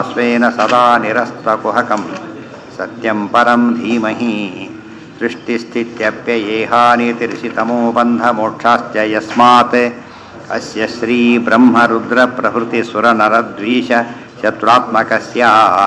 स्वेन सदा निरस्तकुहकं सत्यं परं धीमहि सृष्टिस्थित्यप्ययेहानितिर्षितमो बन्धमोक्षाश्च यस्मात् अस्य श्रीब्रह्मरुद्रप्रभृतिसुरनरद्वीष शत्रुत्मकस्य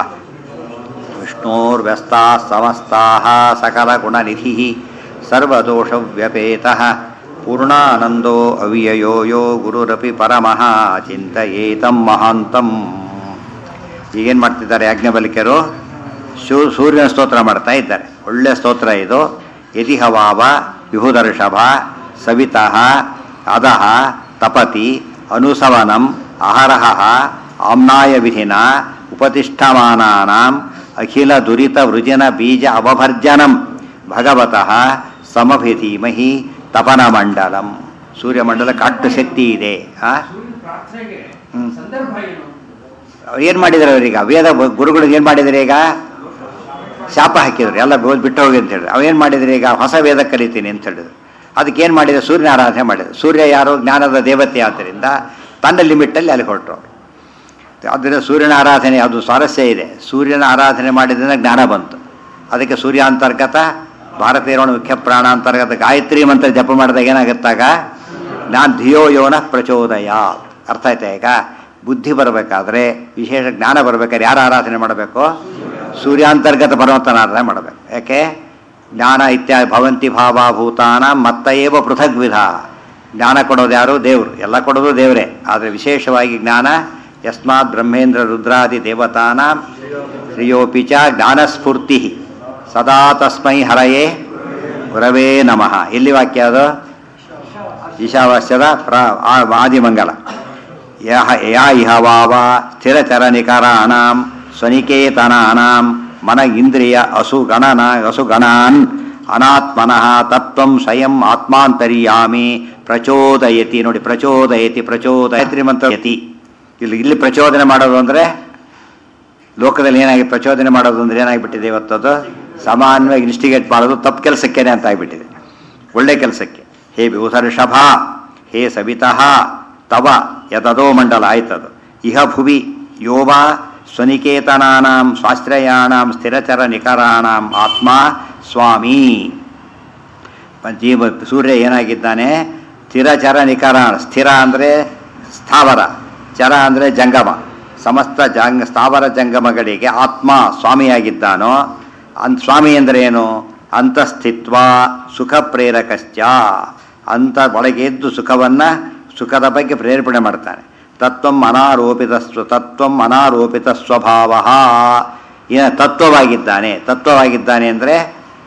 विष्णोर्व्यस्ताः समस्ताः सकलगुणनिधिः सर्वदोषव्यपेतः पूर्णानन्दो अव्ययो यो ಗುರುರಪಿ ಪರಮಃ ಚಿಂತಯೇತಂ ಮಹಾಂತಂ ಈಗೇನು ಮಾಡ್ತಿದ್ದಾರೆ ಯಾಜ್ಞಬಲಿಕರು ಶೂ ಸೂರ್ಯನ ಸ್ತೋತ್ರ ಮಾಡ್ತಾ ಇದ್ದಾರೆ ಒಳ್ಳೆ ಸ್ತೋತ್ರ ಇದು ಯತಿಹವಾವ ವಿಹುದರ್ಷಭ ಸವಿತಃ ಅದಹ ತಪತಿ ಅನುಸವನಂ ಅಹರಹ ಆಮ್ನಾಯ ವಿಧಿನ ಉಪತಿಷ್ಠಮಾನಾನಾಂ ಅಖಿಲ ದುರಿತ ವೃಜನ ಬೀಜ ಅವಭರ್ಜನಂ ಭಗವತಃ ಸಮಭಿಧೀಮಹಿ ತಪನಮಂಡಲಂ ಸೂರ್ಯಮಂಡಲಕ್ಕೆ ಅಟ್ಟು ಶಕ್ತಿ ಇದೆ ಆ ಸೂರ್ಯನ ಪ್ರಾರ್ಥನೆಗೆ ಹ್ಮ್. ಸಂದರ್ಭ ಏನು ಏನು ಮಾಡಿದ್ದಾರೆ ಅವರೀಗ ವೇದ ಗುರುಗಳಿಗೆ ಏನು ಮಾಡಿದ್ದಾರೆ ಈಗ ಶಾಪ ಹಾಕಿದ್ರು ಎಲ್ಲ ಬೋ- ಬಿಟ್ಟು ಹೋಗಿ ಅಂತ ಹೇಳಿದ್ರು ಅವೇನು ಮಾಡಿದ್ರು ಈಗ ಹೊಸ ವೇದ ಕಲಿತೀನಿ ಅಂತ ಹೇಳಿದ್ರು ಅದಕ್ಕೆ ಏನು ಮಾಡಿದ್ರು ಸೂರ್ಯನ ಆರಾಧನೆ ಮಾಡಿದ್ರು ಸೂರ್ಯ ಯಾರು ಜ್ಞಾನದ ದೇವತೆ ಆದ್ದರಿಂದ ತನ್ನ ಲಿಮಿಟಲ್ಲಿ ಅಲ್ಲಿ ಹೊರಟರು ಅವರು ಆದ್ದರಿಂದ ಸೂರ್ಯನ ಆರಾಧನೆ ಅದು ಸ್ವಾರಸ್ಯ ಇದೆ ಸೂರ್ಯನ ಆರಾಧನೆ ಮಾಡಿದ್ರಿಂದ ಜ್ಞಾನ ಬಂತು ಅದಕ್ಕೆ ಸೂರ್ಯಾಂತರ್ಗತ ಭಾರತೀಯರಣ ಮುಖ್ಯ ಪ್ರಾಣಾಂತರ್ಗತ ಗಾಯತ್ರಿ ಮಂತ್ರ ಜಪ ಮಾಡಿದಾಗ ಏನಾಗುತ್ತಾಗ ಜ್ಞಾನ ಧಿಯೋ ಯೋನ ಪ್ರಚೋದಯ ಅರ್ಥ ಆಯ್ತಾ ಈಗ ಬುದ್ಧಿ ಬರಬೇಕಾದ್ರೆ ವಿಶೇಷ ಜ್ಞಾನ ಬರಬೇಕಾದ್ರೆ ಯಾರು ಆರಾಧನೆ ಮಾಡಬೇಕು ಸೂರ್ಯಾಂತರ್ಗತ ಪರಮಾತ್ಮನ ಆರಾಧನೆ ಮಾಡಬೇಕು ಯಾಕೆ ಜ್ಞಾನ ಇತ್ಯಾದಿ ಭವಂತಿ ಭಾವಭೂತಾನ ಮತ್ತಏವ ಪೃಥಗ್ ವಿಧ ಜ್ಞಾನ ಕೊಡೋದು ಯಾರು ದೇವರು ಎಲ್ಲ ಕೊಡೋದು ದೇವರೇ ಆದರೆ ವಿಶೇಷವಾಗಿ ಜ್ಞಾನ ಯಸ್ಮಾತ್ ಬ್ರಹ್ಮೇಂದ್ರ ರುದ್ರಾದಿ ದೇವತಾನ ಶ್ರೇಯೋಪಿ ಚ ಜ್ಞಾನಸ್ಫೂರ್ತಿ ಸದಾ ತಸ್ಮೈ ಹರಯೇ ಗುರವೇ ನಮಃ ಎಲ್ಲಿ ವಾಕ್ಯ ಅದು ಈಶಾವಾಸ್ಯದ ಪ್ರ ಆ- ಆದಿಮಂಗಲ ಯಹ ಯಾ ಇಹ ವಾವ ಸ್ಥಿರಚರನಿಕರಾಣಾಂ ಸ್ವನಿಕೇತನಾನಾಂ ಮನ ಇಂದ್ರಿಯ ಅಸುಗಣನ ಅಸುಗಣಾನ್ ಅನಾತ್ಮನಃ ತತ್ವಂ ಸ್ವಯಂ ಆತ್ಮಾಂತರ್ಯಾಮಿ ಪ್ರಚೋದಯತಿ ನೋಡಿ ಪ್ರಚೋದಯತಿ ಪ್ರಚೋದಯತಿ ಮಂತ್ರ ಯತಿ ಇಲ್ಲಿ ಇಲ್ಲಿ ಪ್ರಚೋದನೆ ಮಾಡೋದು ಅಂದರೆ ಲೋಕದಲ್ಲಿ ಏನಾಗಿ ಪ್ರಚೋದನೆ ಮಾಡೋದು ಅಂದ್ರೆ ಏನಾಗಿಬಿಟ್ಟಿದೆ ಇವತ್ತದು ಸಾಮಾನ್ಯವಾಗಿ ಇನ್ಸ್ಟಿಗೇಟ್ ಮಾಡೋದು ತಪ್ಪು ಕೆಲಸಕ್ಕೇನೆ ಅಂತ ಆಗಿಬಿಟ್ಟಿದೆ ಒಳ್ಳೆ ಕೆಲಸಕ್ಕೆ ಹೇ ವಿಭೂಷಭ ಹೇ ಸವಿತಃ ತವ ಯದದೋ ಮಂಡಲ ಆಯ್ತದು ಇಹ ಭುವಿ ಯೋವ ಸ್ವನಿಕೇತನಾನಾಂ ಸ್ವಾಶ್ರಯಾಣಾಂ ಸ್ಥಿರಚರ ನಿಕರಾಣಾಂ ಆತ್ಮ ಸ್ವಾಮಿ ಜೀವ ಸೂರ್ಯ ಏನಾಗಿದ್ದಾನೆ ಸ್ಥಿರಚರ ನಿಕರಾಣ ಸ್ಥಿರ ಅಂದರೆ ಸ್ಥಾವರ ಚರ ಅಂದರೆ ಜಂಗಮ ಸಮಸ್ತ ಜಂಗ ಸ್ಥಾವರ ಜಂಗಮಗಳಿಗೆ ಆತ್ಮ ಸ್ವಾಮಿಯಾಗಿದ್ದಾನೋ ಅನ್ ಸ್ವಾಮಿ ಅಂದರೆ ಏನು ಅಂತಸ್ಥಿತ್ವ ಸುಖ ಪ್ರೇರಕಶ್ಚ ಅಂತ ಒಳಗೆ ಎದ್ದು ಸುಖವನ್ನು ಸುಖದ ಬಗ್ಗೆ ಪ್ರೇರೇಪಣೆ ಮಾಡ್ತಾನೆ ತತ್ವಂ ಅನಾರೋಪಿತ ಸ್ವ ತತ್ವಂ ಅನಾರೋಪಿತ ಸ್ವಭಾವ ಏನ ತತ್ವವಾಗಿದ್ದಾನೆ ತತ್ವವಾಗಿದ್ದಾನೆ ಅಂದರೆ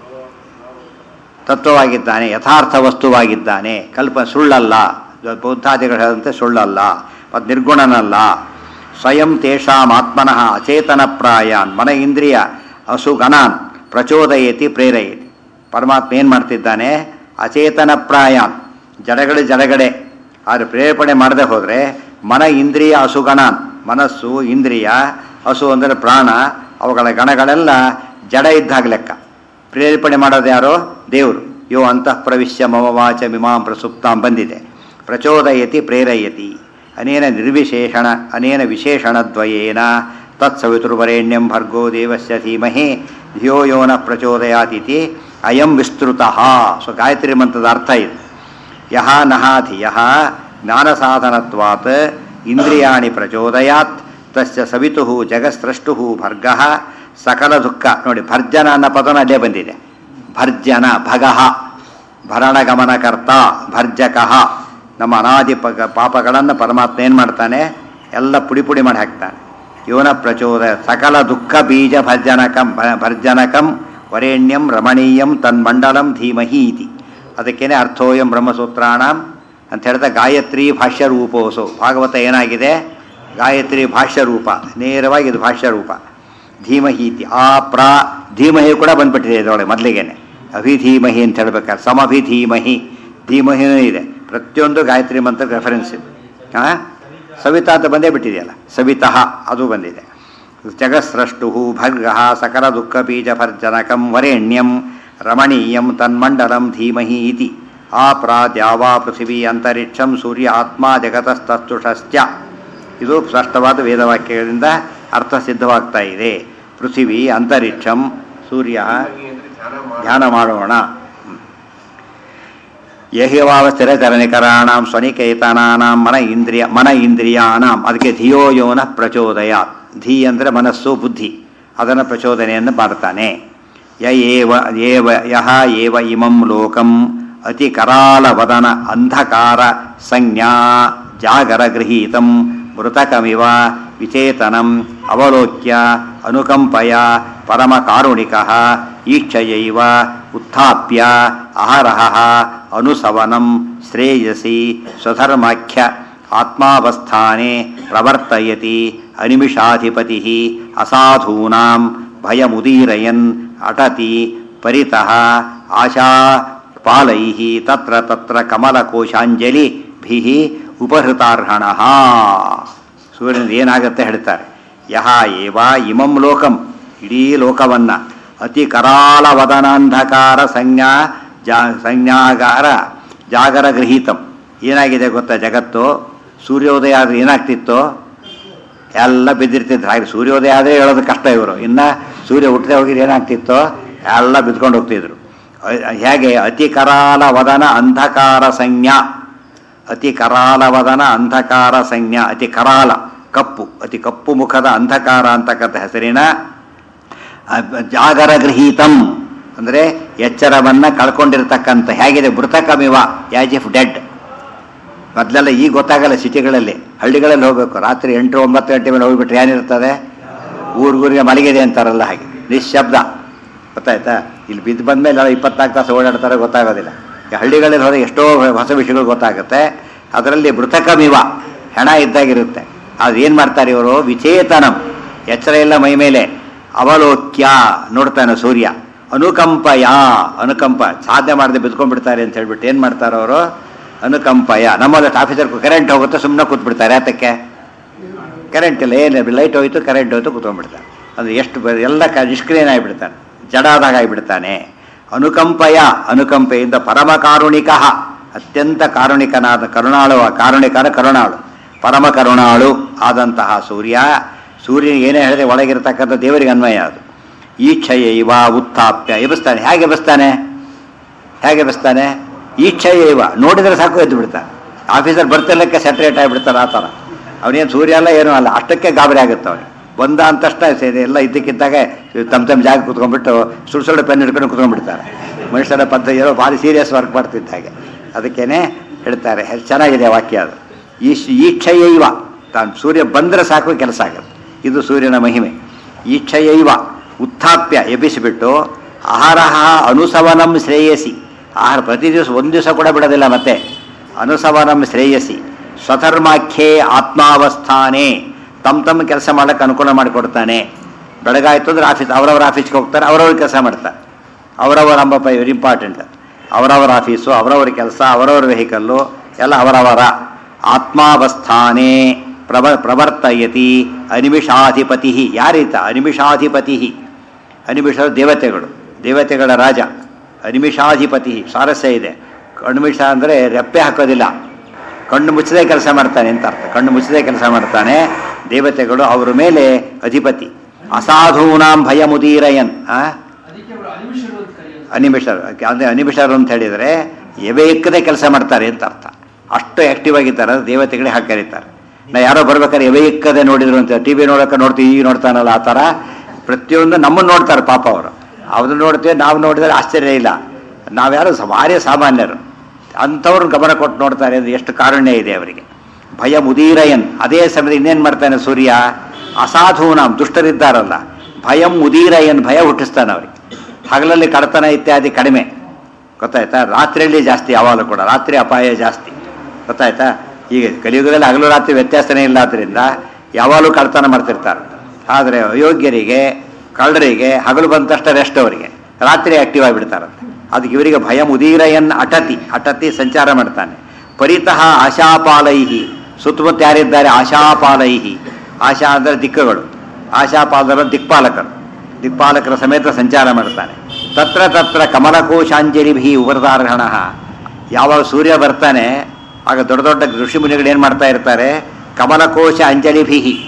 ತತ್ವವಾಗಿದ್ದಾನೆ ಯಥಾರ್ಥ ವಸ್ತುವಾಗಿದ್ದಾನೆ ಕಲ್ಪ ಸುಳ್ಳಲ್ಲ ಬೌದ್ಧಾದಿಗಳು ಹೇಳಂತೆ ಸುಳ್ಳಲ್ಲ ಮತ್ತು ನಿರ್ಗುಣನಲ್ಲ ಸ್ವಯಂ ತೇಷಾಂ ಆತ್ಮನಃ ಅಚೇತನ ಪ್ರಾಯಾನ್ ಮನ ಇಂದ್ರಿಯ ಅಸುಗಣಾನ್ ಪ್ರಚೋದಯತಿ ಪ್ರೇರಯತಿ ಪರಮಾತ್ಮ ಏನು ಮಾಡ್ತಿದ್ದಾನೆ ಅಚೇತನ ಪ್ರಾಯಾನ್ ಜಡಗಡೆ ಜಡಗಡೆ ಆದರೆ ಪ್ರೇರೇಪಣೆ ಮಾಡದೆ ಹೋದರೆ ಮನ ಇಂದ್ರಿಯ ಅಸುಗಣಾನ್ ಮನಸ್ಸು ಇಂದ್ರಿಯ ಹಸು ಅಂದರೆ ಪ್ರಾಣ ಅವುಗಳ ಗಣಗಳೆಲ್ಲ ಜಡ ಇದ್ದಾಗ ಲೆಕ್ಕ ಪ್ರೇರೇಪಣೆ ಮಾಡೋದು ಯಾರು ದೇವರು ಯೋ ಅಂತಃ ಪ್ರವಿಶ್ಯ ಮಮ ವಾಚ ಮಿಮಾಂ ಪ್ರಸುಪ್ತಾಂ ಬಂದಿದೆ ಪ್ರಚೋದಯತಿ ಪ್ರೇರಯತಿ ಅನೇನ ನಿರ್ವಿಶೇಷಣ ಅನೇನ ವಿಶೇಷಣದ್ವಯೇನ ತತ್ಸವಿತುರ್ವರೆಣ್ಯಂ ಭರ್ಗೋ ದೇವಸ್ಯ ಧೀಮಹಿ ಧಿಯೋ ಯೋನ ಪ್ರಚೋದಯಾತಿಥಿ ಅಯಂ ವಿಸ್ತೃತಃ ಸೊ ಗಾಯತ್ರಿ ಮಂತ್ರದ ಅರ್ಥ ಇದು ಯಹ ನಹ ಧಿಯಃ ಜ್ಞಾನಸಾಧನತ್ವಾತ್ ಇಂದ್ರಿಯಾಣಿ ಪ್ರಚೋದಯಾತ್ ತಸ್ಯ ಸವಿತು ಜಗತ್ಸ್ರಷ್ಟು ಭರ್ಗ ಸಕಲ ದುಃಖ ನೋಡಿ ಭರ್ಜನ ಅನ್ನೋ ಪದನ ಅಲ್ಲೇ ಬಂದಿದೆ ಭರ್ಜನ ಭಗಃ ಭರಣಗಮನಕರ್ತ ಭರ್ಜಕಃ ನಮ್ಮ ಅನಾದಿ ಪಗ ಪಾಪಗಳನ್ನು ಪರಮಾತ್ಮ ಏನು ಮಾಡ್ತಾನೆ ಎಲ್ಲ ಪುಡಿ ಪುಡಿ ಮಾಡಿ ಹಾಕ್ತಾನೆ ಇವನ ಪ್ರಚೋದ ಸಕಲ ದುಃಖ ಬೀಜ ಭರ್ಜನಕಂ ಭ- ಭರ್ಜನಕಂ ವರೇಣ್ಯಂ ರಮಣೀಯಂ ತನ್ಮಂಡಲಂ ಧೀಮಹಿ ಇತಿ ಅದಕ್ಕೇನೆ ಅರ್ಥೋಯಂ ಬ್ರಹ್ಮಸೂತ್ರಾಣಂ ಅಂತ ಹೇಳ್ತಾ ಗಾಯತ್ರಿ ಭಾಷ್ಯ ರೂಪೋಸು ಭಾಗವತ ಏನಾಗಿದೆ ಗಾಯತ್ರಿ ಭಾಷ್ಯ ರೂಪ ನೇರವಾಗಿ ಇದು ಭಾಷ್ಯ ರೂಪ ಧೀಮಹಿ ಇತಿ ಆ ಪ್ರ ಧೀಮಹಿ ಕೂಡ ಬಂದ್ಬಿಟ್ಟಿದೆ ಇದರೊಳಗೆ ಮೊದಲಿಗೆನೆ ಅಭಿಧೀಮಹಿ ಅಂತ ಹೇಳ್ಬೇಕಾದ್ರೆ ಸಮಭಿಧೀಮಹಿ ಧೀಮಹಿನೂ ಇದೆ ಪ್ರತಿಯೊಂದು ಗಾಯತ್ರಿ ಮಂತ್ರಕ್ಕೆ ರೆಫರೆನ್ಸ್ ಇದೆ ಹಾಂ ಸವಿತಾ ಅಂತ ಬಂದೇ ಬಿಟ್ಟಿದೆಯಲ್ಲ ಸವಿತಃ ಅದು ಬಂದಿದೆ ಜಗತ್ಸ್ರಷ್ಟು ಭರ್ಗ ಸಕಲ ದುಃಖ ಬೀಜ ಭರ್ಜನಕಂ ವರೇಣ್ಯಂ ರಮಣೀಯಂ ತನ್ಮಂಡಲಂ ಧೀಮಹಿ ಇತಿ ಆ ಪ್ರಾದ್ಯಾವಾ ಪೃಥಿವೀ ಅಂತರಿಕ್ಷಂ ಸೂರ್ಯ ಆತ್ಮ ಜಗತಸ್ತಸ್ತುಷಶ್ಚ ಇದು ಸ್ಪಷ್ಟವಾದ ವೇದವಾಕ್ಯಗಳಿಂದ ಅರ್ಥ ಸಿದ್ಧವಾಗ್ತಾ ಇದೆ ಪೃಥಿವಿ ಅಂತರಿಕ್ಷಂ ಸೂರ್ಯ ಧ್ಯಾನ ಮಾಡೋಣ ಯಹಿವಾವ ಸ್ಥಿರಚರಣಿಕರಾಣಾಂ ಸ್ವನಿಕೇತನಾನಾಂ ಮನ ಇಂದ್ರಿಯ ಮನ ಇಂದ್ರಿಯಾಣಾಂ ಅದಕ್ಕೆ ಧಿಯೋ ಯೋನ ಪ್ರಚೋದಯಾತ್ ಧೀ ಅಂದರೆ ಮನಸ್ಸು ಬುದ್ಧಿ ಅದನ್ನು ಪ್ರಚೋದನೆಯನ್ನು ಮಾಡ್ತಾನೆ ಯ ಏವ ಏವ ಯಹ ಏವ ಇಮಂ ಲೋಕಂ ಅತಿ ಕರಾಲವದನ ಅಂಧಕಾರ ಸಂಜ್ಞಾ ಜಾಗರ ಗೃಹೀತಂ ಮೃತಕಮಿವ ವಿಚೇತನಂ ಅವಲೋಕ್ಯ ಅನುಕಂಪಯ ಪರಮಕಾರುಣಿಕಃ ಈಕ್ಷಯೈವ ಉತ್ಥಾಪ್ಯ ಅಹರಹ ಅನುಸವನಂ ಶ್ರೇಯಸಿ ಸ್ವಧರ್ಮಾಖ್ಯ ಆತ್ಮಾವಸ್ಥಾನೆ ಪ್ರವರ್ತಯತಿ ಅನಿಮಿಷಾಧಿಪತಿ ಅಸಾಧೂನಾಂ ಭಯಮುದೀರಯನ್ ಅಟತಿ ಪರಿತಃ ಆಶಾ ಪಾಲೈ ತತ್ರ ತತ್ರ ಕಮಲಕೋಶಾಂಜಲಿಭಿ ಉಪಹೃತಾರ್ಹಣ ಸೂರ್ಯನ ಏನಾಗುತ್ತೆ ಹೇಳ್ತಾರೆ ಯಹ ಏವ ಇಮಂ ಲೋಕಂ ಇಡೀ ಲೋಕವನ್ನ ಅತಿ ಕರಾಲವದನಾಂಧಕಾರ ಸಂಜ್ಞಾ ಜಾ ಸಂಜ್ಞಾಗಾರ ಜಾಗರ ಗೃಹೀತಂ ಏನಾಗಿದೆ ಗೊತ್ತಾ ಜಗತ್ತು ಸೂರ್ಯೋದಯ ಆದರೆ ಏನಾಗ್ತಿತ್ತು ಎಲ್ಲ ಬಿದ್ದಿರ್ತಿದ್ರು ಹಾಗೆ ಸೂರ್ಯೋದಯ ಆದರೆ ಹೇಳೋದು ಕಷ್ಟ ಇವರು ಇನ್ನು ಸೂರ್ಯ ಹುಟ್ಟದೆ ಹೋಗಿದ್ರೆ ಏನಾಗ್ತಿತ್ತು ಎಲ್ಲ ಬಿದ್ಕೊಂಡು ಹೋಗ್ತಿದ್ರು ಅ- ಹೇಗೆ ಅತಿ ಕರಾಲ ವದನ ಅಂಧಕಾರ ಸಂಜ್ಞಾ ಅತಿ ಕರಾಲವದನ ಅಂಧಕಾರ ಸಂಜ್ಞಾ ಅತಿ ಕರಾಲ ಕಪ್ಪು ಅತಿ ಕಪ್ಪು ಮುಖದ ಅಂಧಕಾರ ಅಂತಕ್ಕಂಥ ಹೆಸರಿನ ಅ- ಜಾಗರ ಗೃಹೀತಂ ಅಂದರೆ ಎಚ್ಚರವನ್ನ ಕಳ್ಕೊಂಡಿರ್ತಕ್ಕಂಥ ಹೇಗಿದೆ ಮೃತಕಮಿವ ಯಾಜ್ ಇಫ್ ಡೆಡ್ ಮೊದಲೆಲ್ಲ ಈಗ ಗೊತ್ತಾಗಲ್ಲ ಸಿಟಿಗಳಲ್ಲಿ ಹಳ್ಳಿಗಳಲ್ಲಿ ಹೋಗ್ಬೇಕು ರಾತ್ರಿ ಎಂಟು ಒಂಬತ್ತು ಗಂಟೆ ಮೇಲೆ ಹೋಗ್ಬಿಟ್ರೆ ಏನಿರ್ತದೆ ಊರಿಗೂರಿಗೆ ಮಲಗಿದೆ ಅಂತಾರಲ್ಲ ಹಾಗೆ ನಿಶ್ಶಬ್ದ ಗೊತ್ತಾಯ್ತಾ ಇಲ್ಲಿ ಬಿದ್ದು ಬಂದಮೇಲೆ ಇಪ್ಪತ್ನಾಲ್ಕು ತಾಸು ಓಡಾಡ್ತಾರೆ ಗೊತ್ತಾಗೋದಿಲ್ಲ ಈ ಹಳ್ಳಿಗಳಲ್ಲಿ ಹೋದ್ರೆ ಎಷ್ಟೋ ಹೊಸ ವಿಷಯಗಳು ಗೊತ್ತಾಗುತ್ತೆ ಅದರಲ್ಲಿ ಮೃತಕಮಿವ ಹೆಣ ಇದ್ದಾಗಿರುತ್ತೆ ಅದು ಏನು ಮಾಡ್ತಾರೆ ಇವರು ವಿಚೇತನಂ ಎಚ್ಚರ ಇಲ್ಲ ಮೈ ಮೇಲೆ ಅವಲೋಕ್ಯ ನೋಡ್ತಾನೆ ಸೂರ್ಯ ಅನುಕಂಪಯ ಅನುಕಂಪ ಸಾಧನೆ ಮಾಡದೆ ಬಿದ್ಕೊಂಡ್ಬಿಡ್ತಾರೆ ಅಂತ ಹೇಳ್ಬಿಟ್ಟು ಏನು ಮಾಡ್ತಾರೆ ಅವರು ಅನುಕಂಪಯ ನಮ್ಮಲ್ಲಿ ಆಫೀಸರ್ ಕರೆಂಟ್ ಹೋಗುತ್ತೆ ಸುಮ್ಮನೆ ಕೂತ್ಬಿಡ್ತಾರೆ ಯಾತಕ್ಕೆ ಕರೆಂಟ್ ಇಲ್ಲ ಏನು ಲೈಟ್ ಹೋಯ್ತು ಕರೆಂಟ್ ಹೋಯ್ತು ಕೂತ್ಕೊಂಡ್ಬಿಡ್ತಾನೆ ಅದು ಎಷ್ಟು ಬ- ಎಲ್ಲ ಕ ನಿಷ್ಕ್ರಿಯನಾಗಿಬಿಡ್ತಾನೆ ಜಡಾದಾಗ ಆಗಿಬಿಡ್ತಾನೆ ಅನುಕಂಪಯ ಅನುಕಂಪೆಯಿಂದ ಪರಮ ಕಾರುಣಿಕ ಅತ್ಯಂತ ಕಾರುಣಿಕನಾದ ಕರುಣಾಳು ಕಾರುಣಿಕನ ಕರುಣಾಳು ಪರಮ ಕರುಣಾಳು ಆದಂತಹ ಸೂರ್ಯ ಸೂರ್ಯ ಏನೇ ಹೇಳಿದ್ರೆ ಒಳಗಿರ್ತಕ್ಕಂಥ ದೇವರಿಗೆ ಅನ್ವಯ ಅದು ಈಚ್ಛೆಯ ಇವ ಉತ್ಥಾಪ್ಯ ಎಬ್ಬಿಸ್ತಾನೆ ಹೇಗೆ ಎಬ್ಬಿಸ್ತಾನೆ ಹೇಗೆ ಎಬ್ಬಿಸ್ತಾನೆ ಈಚ್ಛೆಯ ಇವ ನೋಡಿದ್ರೆ ಸಾಕು ಎದ್ದು ಬಿಡ್ತಾನೆ ಆಫೀಸರ್ ಬರ್ತಿರ್ಲಿಕ್ಕೆ ಸೆಟ್ರೇಟ್ ಆಗಿಬಿಡ್ತಾರೆ ಆ ಥರ ಅವನೇನು ಸೂರ್ಯ ಅಲ್ಲ ಏನೂ ಅಲ್ಲ ಅಷ್ಟಕ್ಕೆ ಗಾಬರಿ ಆಗುತ್ತೆ ಅವನಿಗೆ ಬಂದ ಅಂತ ತಕ್ಷಣ ಸೇ- ಎಲ್ಲ ಇದ್ದಕ್ಕಿದ್ದಾಗೆ ತಮ್ಮ ತಮ್ಮ ಜಾಗ ಕುತ್ಕೊಂಡ್ಬಿಟ್ಟು ಸುಳ್ಳು ಸುಳ್ಳು ಪೆನ್ ಹಿಡ್ಕೊಂಡು ಕುತ್ಕೊಂಡ್ಬಿಡ್ತಾರೆ ಮನುಷ್ಯರ ಪದ್ಧತಿ ಏನೋ ಭಾರಿ ಸೀರಿಯಸ್ ವರ್ಕ್ ಮಾಡ್ತಿದ್ದ ಹಾಗೆ ಅದಕ್ಕೇನೆ ಹೇಳ್ತಾರೆ ಹೆ- ಚೆನ್ನಾಗಿದೆ ವಾಕ್ಯ ಅದು ಈಶ್ ಈಕ್ಷಯೈವ ತಾನು ಸೂರ್ಯ ಬಂದರೆ ಸಾಕು ಕೆಲಸ ಆಗುತ್ತೆ ಇದು ಸೂರ್ಯನ ಮಹಿಮೆ ಈಕ್ಷಯೈವ ಉತ್ಥಾಪ್ಯ ಎಬ್ಬಿಸಿಬಿಟ್ಟು ಆಹಾರ ಅನುಸವನಂ ಶ್ರೇಯಸಿ ಆಹಾರ ಪ್ರತಿ ದಿವಸ ಒಂದು ದಿವಸ ಕೂಡ ಬಿಡೋದಿಲ್ಲ ಮತ್ತೆ ಅನುಸವನಂ ಶ್ರೇಯಸಿ ಸ್ವಧರ್ಮಾಖ್ಯೆ ಆತ್ಮಾವಸ್ಥಾನೆ ತಮ್ಮ ತಮ್ಮ ಕೆಲಸ ಮಾಡಕ್ಕೆ ಅನುಕೂಲ ಮಾಡಿಕೊಡ್ತಾನೆ ಬೆಳಗಾಯ್ತು ಅಂದ್ರೆ ಆಫೀಸ್ ಅವರವರ ಆಫೀಸ್ಗೆ ಹೋಗ್ತಾರೆ ಅವರವ್ರ ಕೆಲಸ ಮಾಡ್ತಾರೆ ಅವರವರ ಅಂಬ ವೆರಿ ಇಂಪಾರ್ಟೆಂಟ್ ಅವರವರ ಆಫೀಸು ಅವರವರ ಕೆಲಸ ಅವರವರ ವೆಹಿಕಲ್ಲು ಎಲ್ಲ ಅವರವರ ಆತ್ಮಾವಸ್ಥಾನೆ ಪ್ರವ ಪ್ರವರ್ತಯತಿ ಅನಿಮಿಷಾಧಿಪತಿ ಯಾರೀತ ಅನಿಮಿಷಾಧಿಪತಿ ಅನಿಮಿಷ ದೇವತೆಗಳು ದೇವತೆಗಳ ರಾಜ ಅನಿಮಿಷಾಧಿಪತಿ ಸಾರಸ್ಯ ಇದೆ ಅನಿಮಿಷ ಅಂದರೆ ರೆಪ್ಪೆ ಹಾಕೋದಿಲ್ಲ ಕಣ್ಣು ಮುಚ್ಚದೆ ಕೆಲಸ ಮಾಡ್ತಾನೆ ಅಂತ ಅರ್ಥ ಕಣ್ಣು ಮುಚ್ಚದೆ ಕೆಲಸ ಮಾಡ್ತಾನೆ ದೇವತೆಗಳು ಅವರ ಮೇಲೆ ಅಧಿಪತಿ ಅಸಾಧೂನಾಂ ಭಯ ಮುದೀರಯನ್ ಆ ಅದಕ್ಕೆ ಅವರು ಅನಿಮಿಷರು ಅಂತ ಕರೆಯೋದು ಅನಿಮಿಷರು ಅಂದರೆ ಅನಿಮಿಷರು ಅಂತ ಹೇಳಿದರೆ ಎವೆಯಿಕ್ಕದೆ ಕೆಲಸ ಮಾಡ್ತಾರೆ ಅಂತ ಅರ್ಥ ಅಷ್ಟು ಆಕ್ಟಿವ್ ಆಗಿದ್ದಾರೆ ಅದು ದೇವತೆಗಳೇ ಹಾಗೆ ಕರೀತಾರೆ ನಾ ಯಾರೋ ಬರ್ಬೇಕಾದ್ರೆ ಎವೆಯಿಕ್ಕದೆ ನೋಡಿದ್ರು ಅಂತ ಟಿ ವಿ ನೋಡೋಕೆ ನೋಡ್ತೀವಿ ಈಗ ನೋಡ್ತಾನಲ್ಲ ಆ ಥರ ಪ್ರತಿಯೊಂದು ನಮ್ಮನ್ನು ನೋಡ್ತಾರೆ ಪಾಪ ಅವರು ಅವ್ರನ್ನ ನೋಡ್ತೀವಿ ನಾವು ನೋಡಿದ್ರೆ ಆಶ್ಚರ್ಯ ಇಲ್ಲ ನಾವ್ಯಾರು ಸ- ಭಾರಿ ಸಾಮಾನ್ಯರು ಅಂಥವ್ರು ಗಮನ ಕೊಟ್ಟು ನೋಡ್ತಾರೆ ಅಂದ್ರೆ ಎಷ್ಟು ಕಾರುಣ್ಯ ಇದೆ ಅವರಿಗೆ ಭಯ ಮುದೀರಯನ್ ಅದೇ ಸಮಯದಲ್ಲಿ ಇನ್ನೇನು ಮಾಡ್ತಾನೆ ಸೂರ್ಯ ಅಸಾಧೂನಾಂ ದುಷ್ಟರಿದ್ದಾರಲ್ಲ ಭಯಂ ಮುದೀರಯನ್ ಭಯ ಹುಟ್ಟಿಸ್ತಾನೆ ಅವ್ರಿಗೆ ಹಗಲಲ್ಲಿ ಕಡತನ ಇತ್ಯಾದಿ ಕಡಿಮೆ ಗೊತ್ತಾಯ್ತಾ ರಾತ್ರಿಯಲ್ಲಿ ಜಾಸ್ತಿ ಯಾವಾಗಲೂ ಕೂಡ ರಾತ್ರಿ ಅಪಾಯ ಜಾಸ್ತಿ ಗೊತ್ತಾಯ್ತಾ ಈಗ ಕಲಿಯುಗದಲ್ಲಿ ಹಗಲು ರಾತ್ರಿ ವ್ಯತ್ಯಾಸನೇ ಇಲ್ಲ ಆದ್ದರಿಂದ ಯಾವಾಗಲೂ ಕಳ್ತನ ಮಾಡ್ತಿರ್ತಾರೆ ಆದರೆ ಅಯೋಗ್ಯರಿಗೆ ಕಳ್ಳರಿಗೆ ಹಗಲು ಬಂದ ತಕ್ಷಣ ರೆಸ್ಟ್ ಅವರಿಗೆ ರಾತ್ರಿ ಆಕ್ಟಿವ್ ಆಗಿಬಿಡ್ತಾರಂತೆ ಅದಕ್ಕೆ ಇವರಿಗೆ ಭಯ ಮುದೀರಯನ್ ಅಟತಿ ಅಟತಿ ಸಂಚಾರ ಮಾಡ್ತಾನೆ ಪರಿತಃ ಆಶಾಪಾಲೈಹಿ ಸುತ್ತಮುತ್ತ ಯಾರಿದ್ದಾರೆ ಆಶಾಪಾಲೈಹಿ ಆಶಾ ಅಂದರೆ ದಿಕ್ಕುಗಳು ಆಶಾಪಾಲರು ದಿಕ್ಪಾಲಕರು ದಿಕ್ಪಾಲಕರ ಸಮೇತ ಸಂಚಾರ ಮಾಡ್ತಾನೆ ತತ್ರ ತತ್ರ ಕಮಲಕೋಶಾಂಜಲಿಭಿ ಉಪರದಾರ್ಹಣ ಯಾವಾಗ ಸೂರ್ಯ ಬರ್ತಾನೆ ಆಗ ದೊಡ್ಡ ದೊಡ್ಡ ಋಷಿ ಮುನಿಗಳು ಏನು ಮಾಡ್ತಾ ಇರ್ತಾರೆ ಕಮಲಕೋಶ ಅಂಜಲಿಭಿ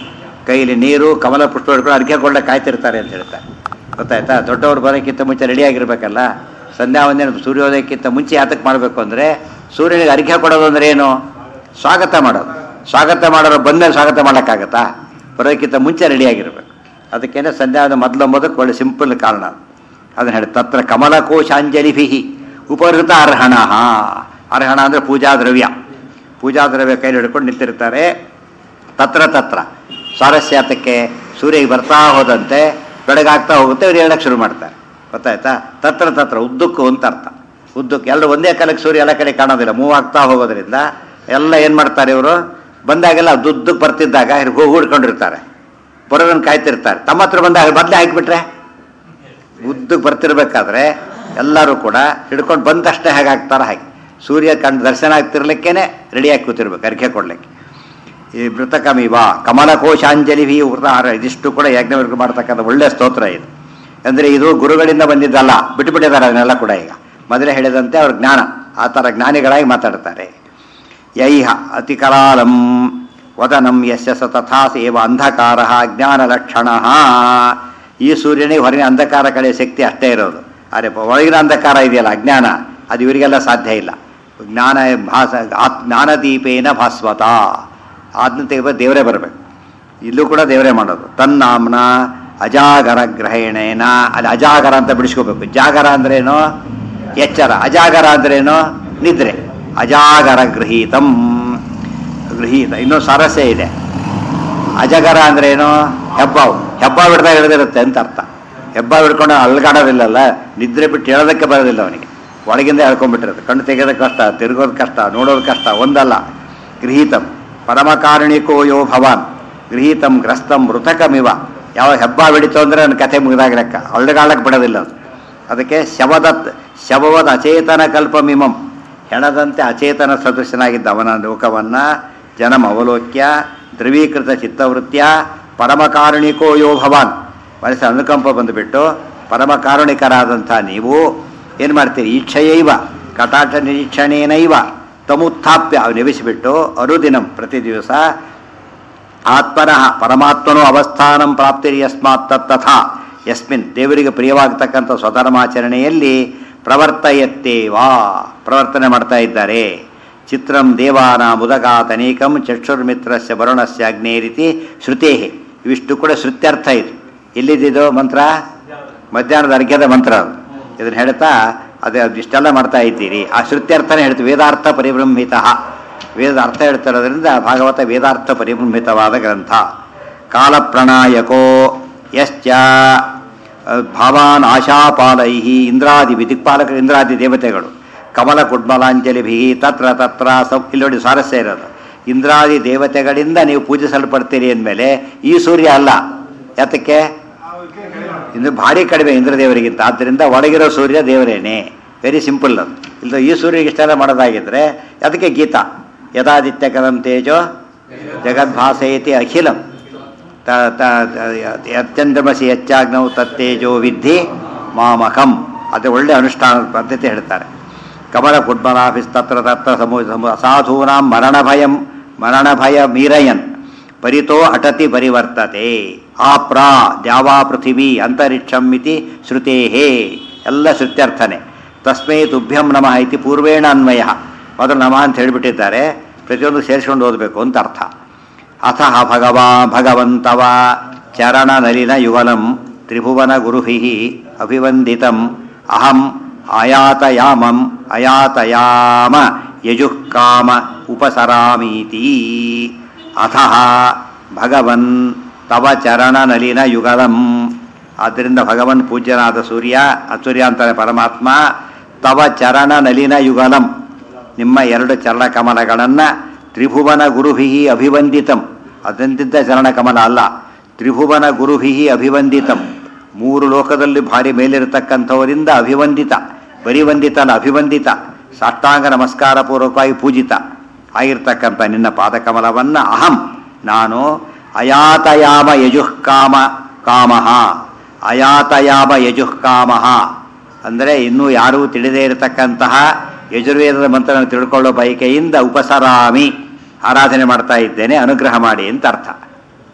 ಕೈಲಿ ನೀರು ಕಮಲ ಪುಷ್ಪ ಹಿಡ್ಕೊಂಡು ಅರ್ಘ್ಯ ಕೊಳ್ಳೆ ಕಾಯ್ತಿರ್ತಾರೆ ಅಂತ ಹೇಳ್ತಾರೆ ಗೊತ್ತಾಯ್ತಾ ದೊಡ್ಡವರು ಬರೋಕ್ಕಿಂತ ಮುಂಚೆ ರೆಡಿಯಾಗಿರ್ಬೇಕಲ್ಲ ಸಂಧ್ಯಾ ವಂದನೆ ಸೂರ್ಯೋದಯಕ್ಕಿಂತ ಮುಂಚೆ ಯಾತಕ್ಕೆ ಮಾಡಬೇಕು ಅಂದರೆ ಸೂರ್ಯನಿಗೆ ಅರ್ಘ್ಯ ಕೊಡೋದು ಅಂದ್ರೆ ಏನು ಸ್ವಾಗತ ಮಾಡೋದು ಸ್ವಾಗತ ಮಾಡೋರು ಬಂದ್ಮೇಲೆ ಸ್ವಾಗತ ಮಾಡೋಕ್ಕಾಗತ್ತಾ ಬರೋಕ್ಕಿಂತ ಮುಂಚೆ ರೆಡಿಯಾಗಿರ್ಬೇಕು ಅದಕ್ಕೇನೆ ಸಂಧ್ಯಾದ ಮೊದಲು ಮೊದಲು ಒಳ್ಳೆ ಸಿಂಪಲ್ ಕಾರಣ ಅದನ್ನ ಹೇಳಿ ತತ್ರ ಕಮಲಕೋಶಾಂಜಲಿಭಿ ಉಪಹೃತ ಅರ್ಹಣ ಅರ್ಹಣ ಅಂದರೆ ಪೂಜಾ ದ್ರವ್ಯ ಪೂಜಾ ದ್ರವ್ಯ ಕೈಲಿ ಹಿಡ್ಕೊಂಡು ನಿಂತಿರ್ತಾರೆ ತತ್ರ ತತ್ರ ಸ್ವಾರಸ್ಯಾತಕ್ಕೆ ಸೂರ್ಯಗೆ ಬರ್ತಾ ಹೋದಂತೆ ಬೆಳಗಾಗ್ತಾ ಹೋಗುತ್ತೆ ಇವ್ರು ಹೇಳಕ್ಕೆ ಶುರು ಮಾಡ್ತಾರೆ ಗೊತ್ತಾಯ್ತಾ ತತ್ರ ತತ್ರ ಉದ್ದಕ್ಕೂ ಅಂತ ಅರ್ಥ ಉದ್ದಕ್ಕೆ ಎಲ್ಲರೂ ಒಂದೇ ಕಾಲಕ್ಕೆ ಸೂರ್ಯ ಎಲ್ಲ ಕಡೆ ಕಾಣೋದಿಲ್ಲ ಮೂವ್ ಆಗ್ತಾ ಹೋಗೋದ್ರಿಂದ ಎಲ್ಲ ಏನು ಮಾಡ್ತಾರೆ ಇವರು ಬಂದಾಗೆಲ್ಲ ದುದ್ದಕ್ಕೆ ಬರ್ತಿದ್ದಾಗ ಇವ್ರು ಹೂಡ್ಕೊಂಡಿರ್ತಾರೆ ಬರೋದನ್ನು ಕಾಯ್ತಿರ್ತಾರೆ ತಮ್ಮ ಹತ್ರ ಬಂದಾಗ ಮೊದಲೇ ಹಾಕಿಬಿಟ್ರೆ ಉದ್ದಕ್ಕೆ ಬರ್ತಿರ್ಬೇಕಾದ್ರೆ ಎಲ್ಲರೂ ಕೂಡ ಹಿಡ್ಕೊಂಡು ಬಂದ ತಕ್ಷಣ ಹೇಗೆ ಹಾಕ್ತಾರ ಹಾಗೆ ಸೂರ್ಯ ಕಂಡು ದರ್ಶನ ಆಗ್ತಿರ್ಲಿಕ್ಕೇನೆ ರೆಡಿಯಾಗಿ ಕೂತಿರ್ಬೇಕು ಅರ್ಘ್ಯ ಕೊಡ್ಲಿಕ್ಕೆ ಈ ಮೃತಕಮಿವ ಕಮಲಕೋಶಾಂಜಲಿ ವಿ ವೃತಾಹಾರ ಇದಿಷ್ಟು ಕೂಡ ಯಜ್ಞವರ್ಗ ಮಾಡ್ತಕ್ಕಂಥ ಒಳ್ಳೆ ಸ್ತೋತ್ರ ಇದು ಅಂದರೆ ಇದು ಗುರುಗಳಿಂದ ಬಂದಿದ್ದಲ್ಲ ಬಿಟ್ಟುಬಿಟ್ಟಿದ್ದಾರೆ ಅದನ್ನೆಲ್ಲ ಕೂಡ ಈಗ ಮೊದಲೇ ಹೇಳಿದಂತೆ ಅವ್ರ ಜ್ಞಾನ ಆ ಥರ ಜ್ಞಾನಿಗಳಾಗಿ ಮಾತಾಡ್ತಾರೆ ಯೈಹ ಅತಿ ಕಲಾಲಂ ವದನಂ ಯಸ್ಯ ಸ ತಥಾ ಸೇವ ಅಂಧಕಾರ ಜ್ಞಾನಲಕ್ಷಣ ಈ ಸೂರ್ಯನಿಗೆ ಹೊರಗಿನ ಅಂಧಕಾರ ಕಡೆ ಶಕ್ತಿ ಅಷ್ಟೇ ಇರೋದು ಆದರೆ ಒಳಗಿನ ಅಂಧಕಾರ ಇದೆಯಲ್ಲ ಅಜ್ಞಾನ ಅದು ಇವರಿಗೆಲ್ಲ ಸಾಧ್ಯ ಇಲ್ಲ ಜ್ಞಾನ ಭಾಸ ಆತ್ ಜ್ಞಾನದೀಪೇನ ಭಾಸ್ವತ ಅದನ್ನ ತೆಗೆದ ದೇವರೇ ಬರಬೇಕು ಇಲ್ಲೂ ಕೂಡ ದೇವರೇ ಮಾಡೋದು ತನ್ನಾಮ್ನ ಅಜಾಗರ ಗ್ರಹಣೇನ ಅಲ್ಲಿ ಅಜಾಗರ ಅಂತ ಬಿಡಿಸ್ಕೋಬೇಕು ಜಾಗರ ಅಂದ್ರೇನು ಎಚ್ಚರ ಅಜಾಗರ ಅಂದ್ರೇನು ನಿದ್ರೆ ಅಜಾಗರ ಗೃಹೀತಂ ಗೃಹೀತ ಇನ್ನೂ ಸಾರಸ್ಯ ಇದೆ ಅಜಗರ ಅಂದ್ರೇನು ಹೆಬ್ಬಾವು ಹೆಬ್ಬಾವು ಹಿಡ್ದಾಗ ಹಿಡಿದಿರುತ್ತೆ ಅಂತ ಅರ್ಥ ಹೆಬ್ಬಾವು ಹಿಡ್ಕೊಂಡು ಅಲ್ಗಾಡೋದಿಲ್ಲಲ್ಲ ನಿದ್ರೆ ಬಿಟ್ಟು ಹೇಳೋದಕ್ಕೆ ಬರೋದಿಲ್ಲ ಅವನಿಗೆ ಒಳಗಿಂದ ಹೇಳ್ಕೊಂಡ್ಬಿಟ್ಟಿರುತ್ತೆ ಕಣ್ಣು ತೆಗೆಯೋದು ಕಷ್ಟ ತಿರುಗೋದು ಕಷ್ಟ ನೋಡೋದು ಕಷ್ಟ ಒಂದಲ್ಲ ಗೃಹೀತಂ ಪರಮಕಾರುಣಿಕೋ ಯೋ ಭವಾನ್ ಗೃಹೀತಂ ಗ್ರಸ್ತಂ ಮೃತಕಮಿವ ಯಾವ ಹೆಬ್ಬ ಹಿಡಿತು ಅಂದರೆ ನನ್ನ ಕಥೆ ಮುಗಿದಾಗ ಲೆಕ್ಕ ಅಳ್ಳುಗಾಳಕ್ಕೆ ಬಿಡೋದಿಲ್ಲ ಅದು ಅದಕ್ಕೆ ಶವದತ್ ಶವವದ ಅಚೇತನ ಕಲ್ಪಮಿಮಂ ಹೆಣದಂತೆ ಅಚೇತನ ಸದೃಶನಾಗಿದ್ದ ಅವನ ಲೋಕವನ್ನ ಜನಮ ಅವಲೋಕ್ಯ ಧ್ರುವೀಕೃತ ಚಿತ್ತವೃತ್ಯ ಪರಮಕಾರುಣಿಕೋ ಯೋ ಭವಾನ್ ಮನಸ್ಸು ಅನುಕಂಪ ಬಂದುಬಿಟ್ಟು ಪರಮಕಾರುಣಿಕರಾದಂಥ ನೀವು ಏನು ಮಾಡ್ತೀರಿ ಈಕ್ಷಯೈವ ಕಟಾಟ ನಿರೀಕ್ಷಣೇನೈವ ತಮುತ್ಥಾಪ್ಯ ಅವು ನೆವಿಸಿಬಿಟ್ಟು ಅರುದಿನಂ ಪ್ರತಿ ದಿವಸ ಆತ್ಮನಃ ಪರಮಾತ್ಮನೋ ಅವಸ್ಥಾನಂ ಪ್ರಾಪ್ತಿರಿ ಯಸ್ಮಾತ್ ತಥಾ ಯಸ್ಮಿನ್ ದೇವರಿಗೆ ಪ್ರಿಯವಾಗತಕ್ಕಂಥ ಸ್ವಧರ್ಮಾಚರಣೆಯಲ್ಲಿ ಪ್ರವರ್ತಯತ್ತೇವಾ ಪ್ರವರ್ತನೆ ಮಾಡ್ತಾ ಇದ್ದಾರೆ ಚಿತ್ರಂ ದೇವಾನ ಮುದಗಾತನೇಕಂ ಚಕ್ಷುರ್ಮಿತ್ರಸ್ಯ ವರುಣಸ್ಯ ಅಗ್ನೇ ರೀತಿ ಶ್ರುತೇ ಇವಿಷ್ಟು ಕೂಡ ಶ್ರುತ್ಯರ್ಥ ಇದು ಎಲ್ಲಿದ್ದಿದು ಮಂತ್ರ ಮಧ್ಯಾಹ್ನದ ಅರ್ಘ್ಯದ ಮಂತ್ರ ಅದು ಇದನ್ನು ಹೇಳ್ತಾ ಅದೇ ಇಷ್ಟೆಲ್ಲ ಮಾಡ್ತಾ ಇದ್ದೀರಿ ಆ ಶ್ರುತ್ಯರ್ಥನೇ ಹೇಳ್ತೀವಿ ವೇದಾರ್ಥ ಪರಿಬ್ರಹ್ಮಿತ ವೇದದ ಅರ್ಥ ಹೇಳ್ತಿರೋದ್ರಿಂದ ಭಾಗವತ ವೇದಾರ್ಥ ಪರಿಬ್ರಹ್ಮಿತವಾದ ಗ್ರಂಥ ಕಾಲಪ್ರಣಾಯಕೋ ಯಶ್ಚ ಭಾವಾನ್ ಆಶಾಪಾಲೈ ಇಂದ್ರಾದಿ ದಿಕ್ಪಾಲಕರು ಇಂದ್ರಾದಿ ದೇವತೆಗಳು ಕಮಲ ಕುಡ್ಮಲಾಂಜಲಿಭಿ ತತ್ರ ತತ್ರ ಸೌ ಇಲ್ಲಿ ನೋಡಿ ಸ್ವಾರಸ್ಯ ಇರೋದು ಇಂದ್ರಾದಿ ದೇವತೆಗಳಿಂದ ನೀವು ಪೂಜಿಸಲ್ಪಡ್ತೀರಿ ಅಂದಮೇಲೆ ಈ ಸೂರ್ಯ ಅಲ್ಲ ಯಾತಕ್ಕೆ ಇನ್ನು ಭಾರಿ ಕಡಿಮೆ ಇಂದ್ರದೇವರಿಗಿಂತ ಆದ್ದರಿಂದ ಒಳಗಿರೋ ಸೂರ್ಯ ದೇವರೇನೆ ವೆರಿ ಸಿಂಪಲ್ ಅದು ಇಲ್ಲ ಈ ಸೂರ್ಯಗೆ ಇಷ್ಟೆಲ್ಲ ಮಾಡೋದಾಗಿದ್ರೆ ಅದಕ್ಕೆ ಗೀತಾ ಯದಾದಿತ್ಯ ಕಲಂ ತೇಜೋ ಜಗದ್ಭಾಸಯತಿ ಅಖಿಲಂ ತ- ತ- ತ- ಯಚ್ಚಂದ್ರಮಸಿ ಹೆಚ್ಚಾಗ್ನವು ತತ್ತೇಜೋ ವಿದ್ಧಿ ಮಾಮಕಂ ಅದು ಒಳ್ಳೆ ಅನುಷ್ಠಾನ ಪದ್ಧತಿ ಹೇಳ್ತಾರೆ ಕಮಲ ಕುಡ್ಮಲಾಫಿಸ್ ತತ್ರ ತತ್ರ ಸಮೂ ಸಮೂ ಅಸಾಧೂನಾಂ ಮರಣ ಭಯಂ ಮರಣ ಭಯ ಮೀರಯನ್ ಪರಿತೋ ಅಟತಿ ಪರಿವರ್ತತೆ ಆಪ್ರಾ ದ್ಯಾವಾ ಪೃಥಿವೀ ಅಂತರಿಕ್ಷಂ ಇತಿ ಶ್ರುತೇಹೇ ಎಲ್ಲ ಶ್ರುತ್ಯರ್ಥನೆ ತಸ್ಮೈ ತುಭ್ಯಂ ನಮಃ ಇತಿ ಪೂರ್ವೇಣ ಅನ್ವಯ ಮೊದಲು ನಮಃ ಅಂತ ಹೇಳಿಬಿಟ್ಟಿದ್ದಾರೆ ಪ್ರತಿಯೊಂದು ಸೇರಿಸ್ಕೊಂಡು ಓದಬೇಕು ಅಂತ ಅರ್ಥ ಅಥ ಭಗವಾ ಭಗವಂತವ ಚರಣ ನಲಿನ ಯುಗಲಂ ತ್ರಿಭುವನ ಗುರುಭಿ ಅಭಿವಂದಿತಂ ಅಹಂ ಆಯಾತಯಾಮಂ ಆಯಾತಯಾಮ ಯಜುಃ ಕಾಮ ಉಪಸರಾಮೀತಿ ಅಥ ಭಗವನ್ ತವ ಚರಣ ನಲಿನ ಯುಗಲಂ ಆದ್ದರಿಂದ ಭಗವನ್ ಪೂಜ್ಯನಾದ ಸೂರ್ಯ ಅಸೂರ್ಯ ಅಂತಾರೆ ಪರಮಾತ್ಮ ತವ ಚರಣ ನಲಿನ ಯುಗಲಂ ನಿಮ್ಮ ಎರಡು ಚರಣ ಕಮಲಗಳನ್ನು ತ್ರಿಭುವನ ಗುರುಭಿ ಅಭಿವಂದಿತಂ ಅದಂತಿದ್ದ ಚರಣ ಕಮಲ ಅಲ್ಲ ತ್ರಿಭುವನ ಗುರುಭಿ ಅಭಿವಂದಿತಂ ಮೂರು ಲೋಕದಲ್ಲಿ ಭಾರಿ ಮೇಲಿರತಕ್ಕಂಥವರಿಂದ ಅಭಿವಂದಿತ ಬರೀ ವಂದಿತ ಅಲ್ಲ ಅಭಿವಂದಿತ ಸಾಷ್ಟಾಂಗ ನಮಸ್ಕಾರ ಪೂರ್ವಕವಾಗಿ ಪೂಜಿತ ಆಗಿರ್ತಕ್ಕಂಥ ನಿನ್ನ ಪಾದಕಮಲವನ್ನ ಅಹಂ ನಾನು ಅಯಾತಯಾಮ ಯಜುಃ ಕಾಮ ಕಾಮಃ ಅಯಾತಯಾಮ ಯಜುಃ ಕಾಮಃ ಅಂದರೆ ಇನ್ನೂ ಯಾರೂ ತಿಳಿದೇ ಇರತಕ್ಕಂತಹ ಯಜುರ್ವೇದದ ಮಂತ್ರವನ್ನು ತಿಳ್ಕೊಳ್ಳೋ ಬಯಕೆಯಿಂದ ಉಪಸರಾಮಿ ಆರಾಧನೆ ಮಾಡ್ತಾ ಇದ್ದೇನೆ ಅನುಗ್ರಹ ಮಾಡಿ ಅಂತ ಅರ್ಥ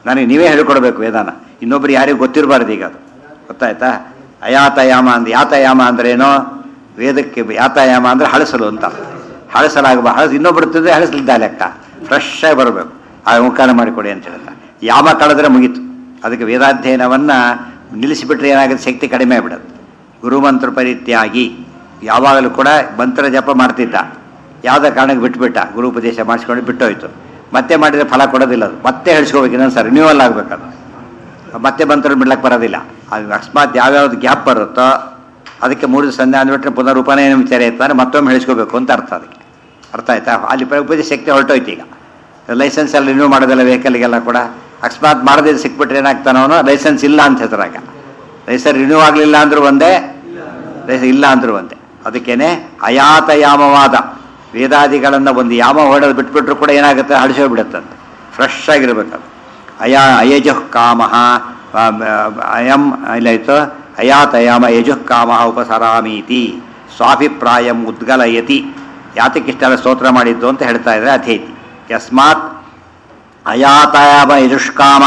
ನನಗೆ ನೀವೇ ಹೇಳ್ಕೊಡ್ಬೇಕು ವೇದಾನ ಇನ್ನೊಬ್ರು ಯಾರಿಗೂ ಗೊತ್ತಿರಬಾರ್ದು ಈಗ ಅದು ಗೊತ್ತಾಯ್ತಾ ಅಯಾತಯಾಮ ಅಂದ್ರೆ ಯಾತಯಾಮ ಅಂದ್ರೆ ಏನೋ ವೇದಕ್ಕೆ ಯಾತಯಾಮ ಅಂದ್ರೆ ಹಳಸಲು ಅಂತ ಹಳಸಲಾಗ ಹಳಸ ಇನ್ನೊಬ್ರು ತಿಂದ್ರೆ ಹಳಸಲಿದ್ದ ಲೆಕ್ಕ ಫ್ರೆಶ್ ಆಗಿ ಬರಬೇಕು ಆ ಮುಖಾನ ಮಾಡಿಕೊಡಿ ಅಂತ ಹೇಳ್ತಾರೆ ಯಾಮ ಕಳೆದ್ರೆ ಮುಗೀತು ಅದಕ್ಕೆ ವೇದಾಧ್ಯಯನವನ್ನ ನಿಲ್ಲಿಸಿಬಿಟ್ರೆ ಏನಾಗುತ್ತೆ ಶಕ್ತಿ ಕಡಿಮೆ ಆಗ್ಬಿಡುತ್ತೆ ಗುರುಮಂತ್ರ ಪರಿತ್ಯಾಗಿ ಯಾವಾಗಲೂ ಕೂಡ ಮಂತ್ರ ಜಪ ಮಾಡ್ತಿದ್ದ ಯಾವುದೇ ಕಾರಣಕ್ಕೆ ಬಿಟ್ಬಿಟ್ಟ ಗುರು ಉಪದೇಶ ಮಾಡಿಸ್ಕೊಂಡು ಬಿಟ್ಟೋಯ್ತು ಮತ್ತೆ ಮಾಡಿದರೆ ಫಲ ಕೊಡೋದಿಲ್ಲ ಅದು ಮತ್ತೆ ಹೇಳಿಸ್ಕೋಬೇಕು ಇನ್ನೊಂದು ಸರ್ ರಿನ್ಯೂವಲ್ ಆಗಬೇಕದು ಮತ್ತೆ ಮಂತ್ರ ಬಿಡ್ಲಕ್ಕೆ ಬರೋದಿಲ್ಲ ಅದು ಅಕಸ್ಮಾತ್ ಯಾವ್ಯಾವ್ದು ಗ್ಯಾಪ್ ಬರುತ್ತೋ ಅದಕ್ಕೆ ಮೂರು ದಿವಸ ಸಂಧ್ಯಾ ಅಂದ್ಬಿಟ್ರೆ ಪುನರುಪನಯನ ವಿಚಾರ ಇರ್ತಾರೆ ಮತ್ತೊಮ್ಮೆ ಹೇಳಿಸ್ಕೋಬೇಕು ಅಂತ ಅರ್ಥ ಅದಕ್ಕೆ ಅರ್ಥ ಆಯ್ತಾ ಅಲ್ಲಿ ಪ್ರ- ಉಪದೇಶ ಶಕ್ತಿ ಹೊರಟೋಯ್ತು ಈಗ ಲೈಸೆನ್ಸ್ ಎಲ್ಲ ರಿನ್ಯೂ ಮಾಡೋದಿಲ್ಲ ವೆಹಿಕಲ್ಗೆಲ್ಲ ಕೂಡ ಅಕಸ್ಮಾತ್ ಮಾಡದೇ ಸಿಕ್ಬಿಟ್ರೆ ಏನಾಗ್ತಾನೋ ಅವನು ಲೈಸೆನ್ಸ್ ಇಲ್ಲ ಅಂತ ಹೆಸರಾಗ ಲೈಸೆನ್ಸ್ ರಿನ್ಯೂ ಆಗಲಿಲ್ಲ ಅಂದ್ರೂ ಒಂದೇ ಲೈಸೆನ್ಸ್ ಇಲ್ಲ ಅಂದ್ರೂ ಒಂದೇ ಅದಕ್ಕೇನೆ ಅಯಾತಯಾಮವಾದ ವೇದಾದಿಗಳನ್ನು ಒಂದು ಯಾಮ ಹೊಡೆದು ಬಿಟ್ಬಿಟ್ರು ಕೂಡ ಏನಾಗುತ್ತೆ ಹಡಿಸೋಗ್ಬಿಡುತ್ತಂತೆ ಫ್ರೆಶ್ ಆಗಿರ್ಬೇಕದು ಅಯಾ ಅಯಜಃ ಕಾಮಃ ಆ, ಅಯಂ ಇಲ್ಲಾಯ್ತು ಅಯಾತಯಾಮ ಯಜುಃ ಕಾಮಃ ಉಪಸರಾಮೀತಿ ಸ್ವಾಭಿಪ್ರಾಯಂ ಉದ್ಗಲಯತಿ ಯಾತಕ್ಕಿಷ್ಟೆಲ್ಲ ಸ್ತೋತ್ರ ಮಾಡಿದ್ದು ಅಂತ ಹೇಳ್ತಾ ಇದ್ದಾರೆ ಅಥೇತಿ ಯಸ್ಮಾತ್ ಅಯಾತಯಾಮ ಯಜುಷ್ಕಾಮ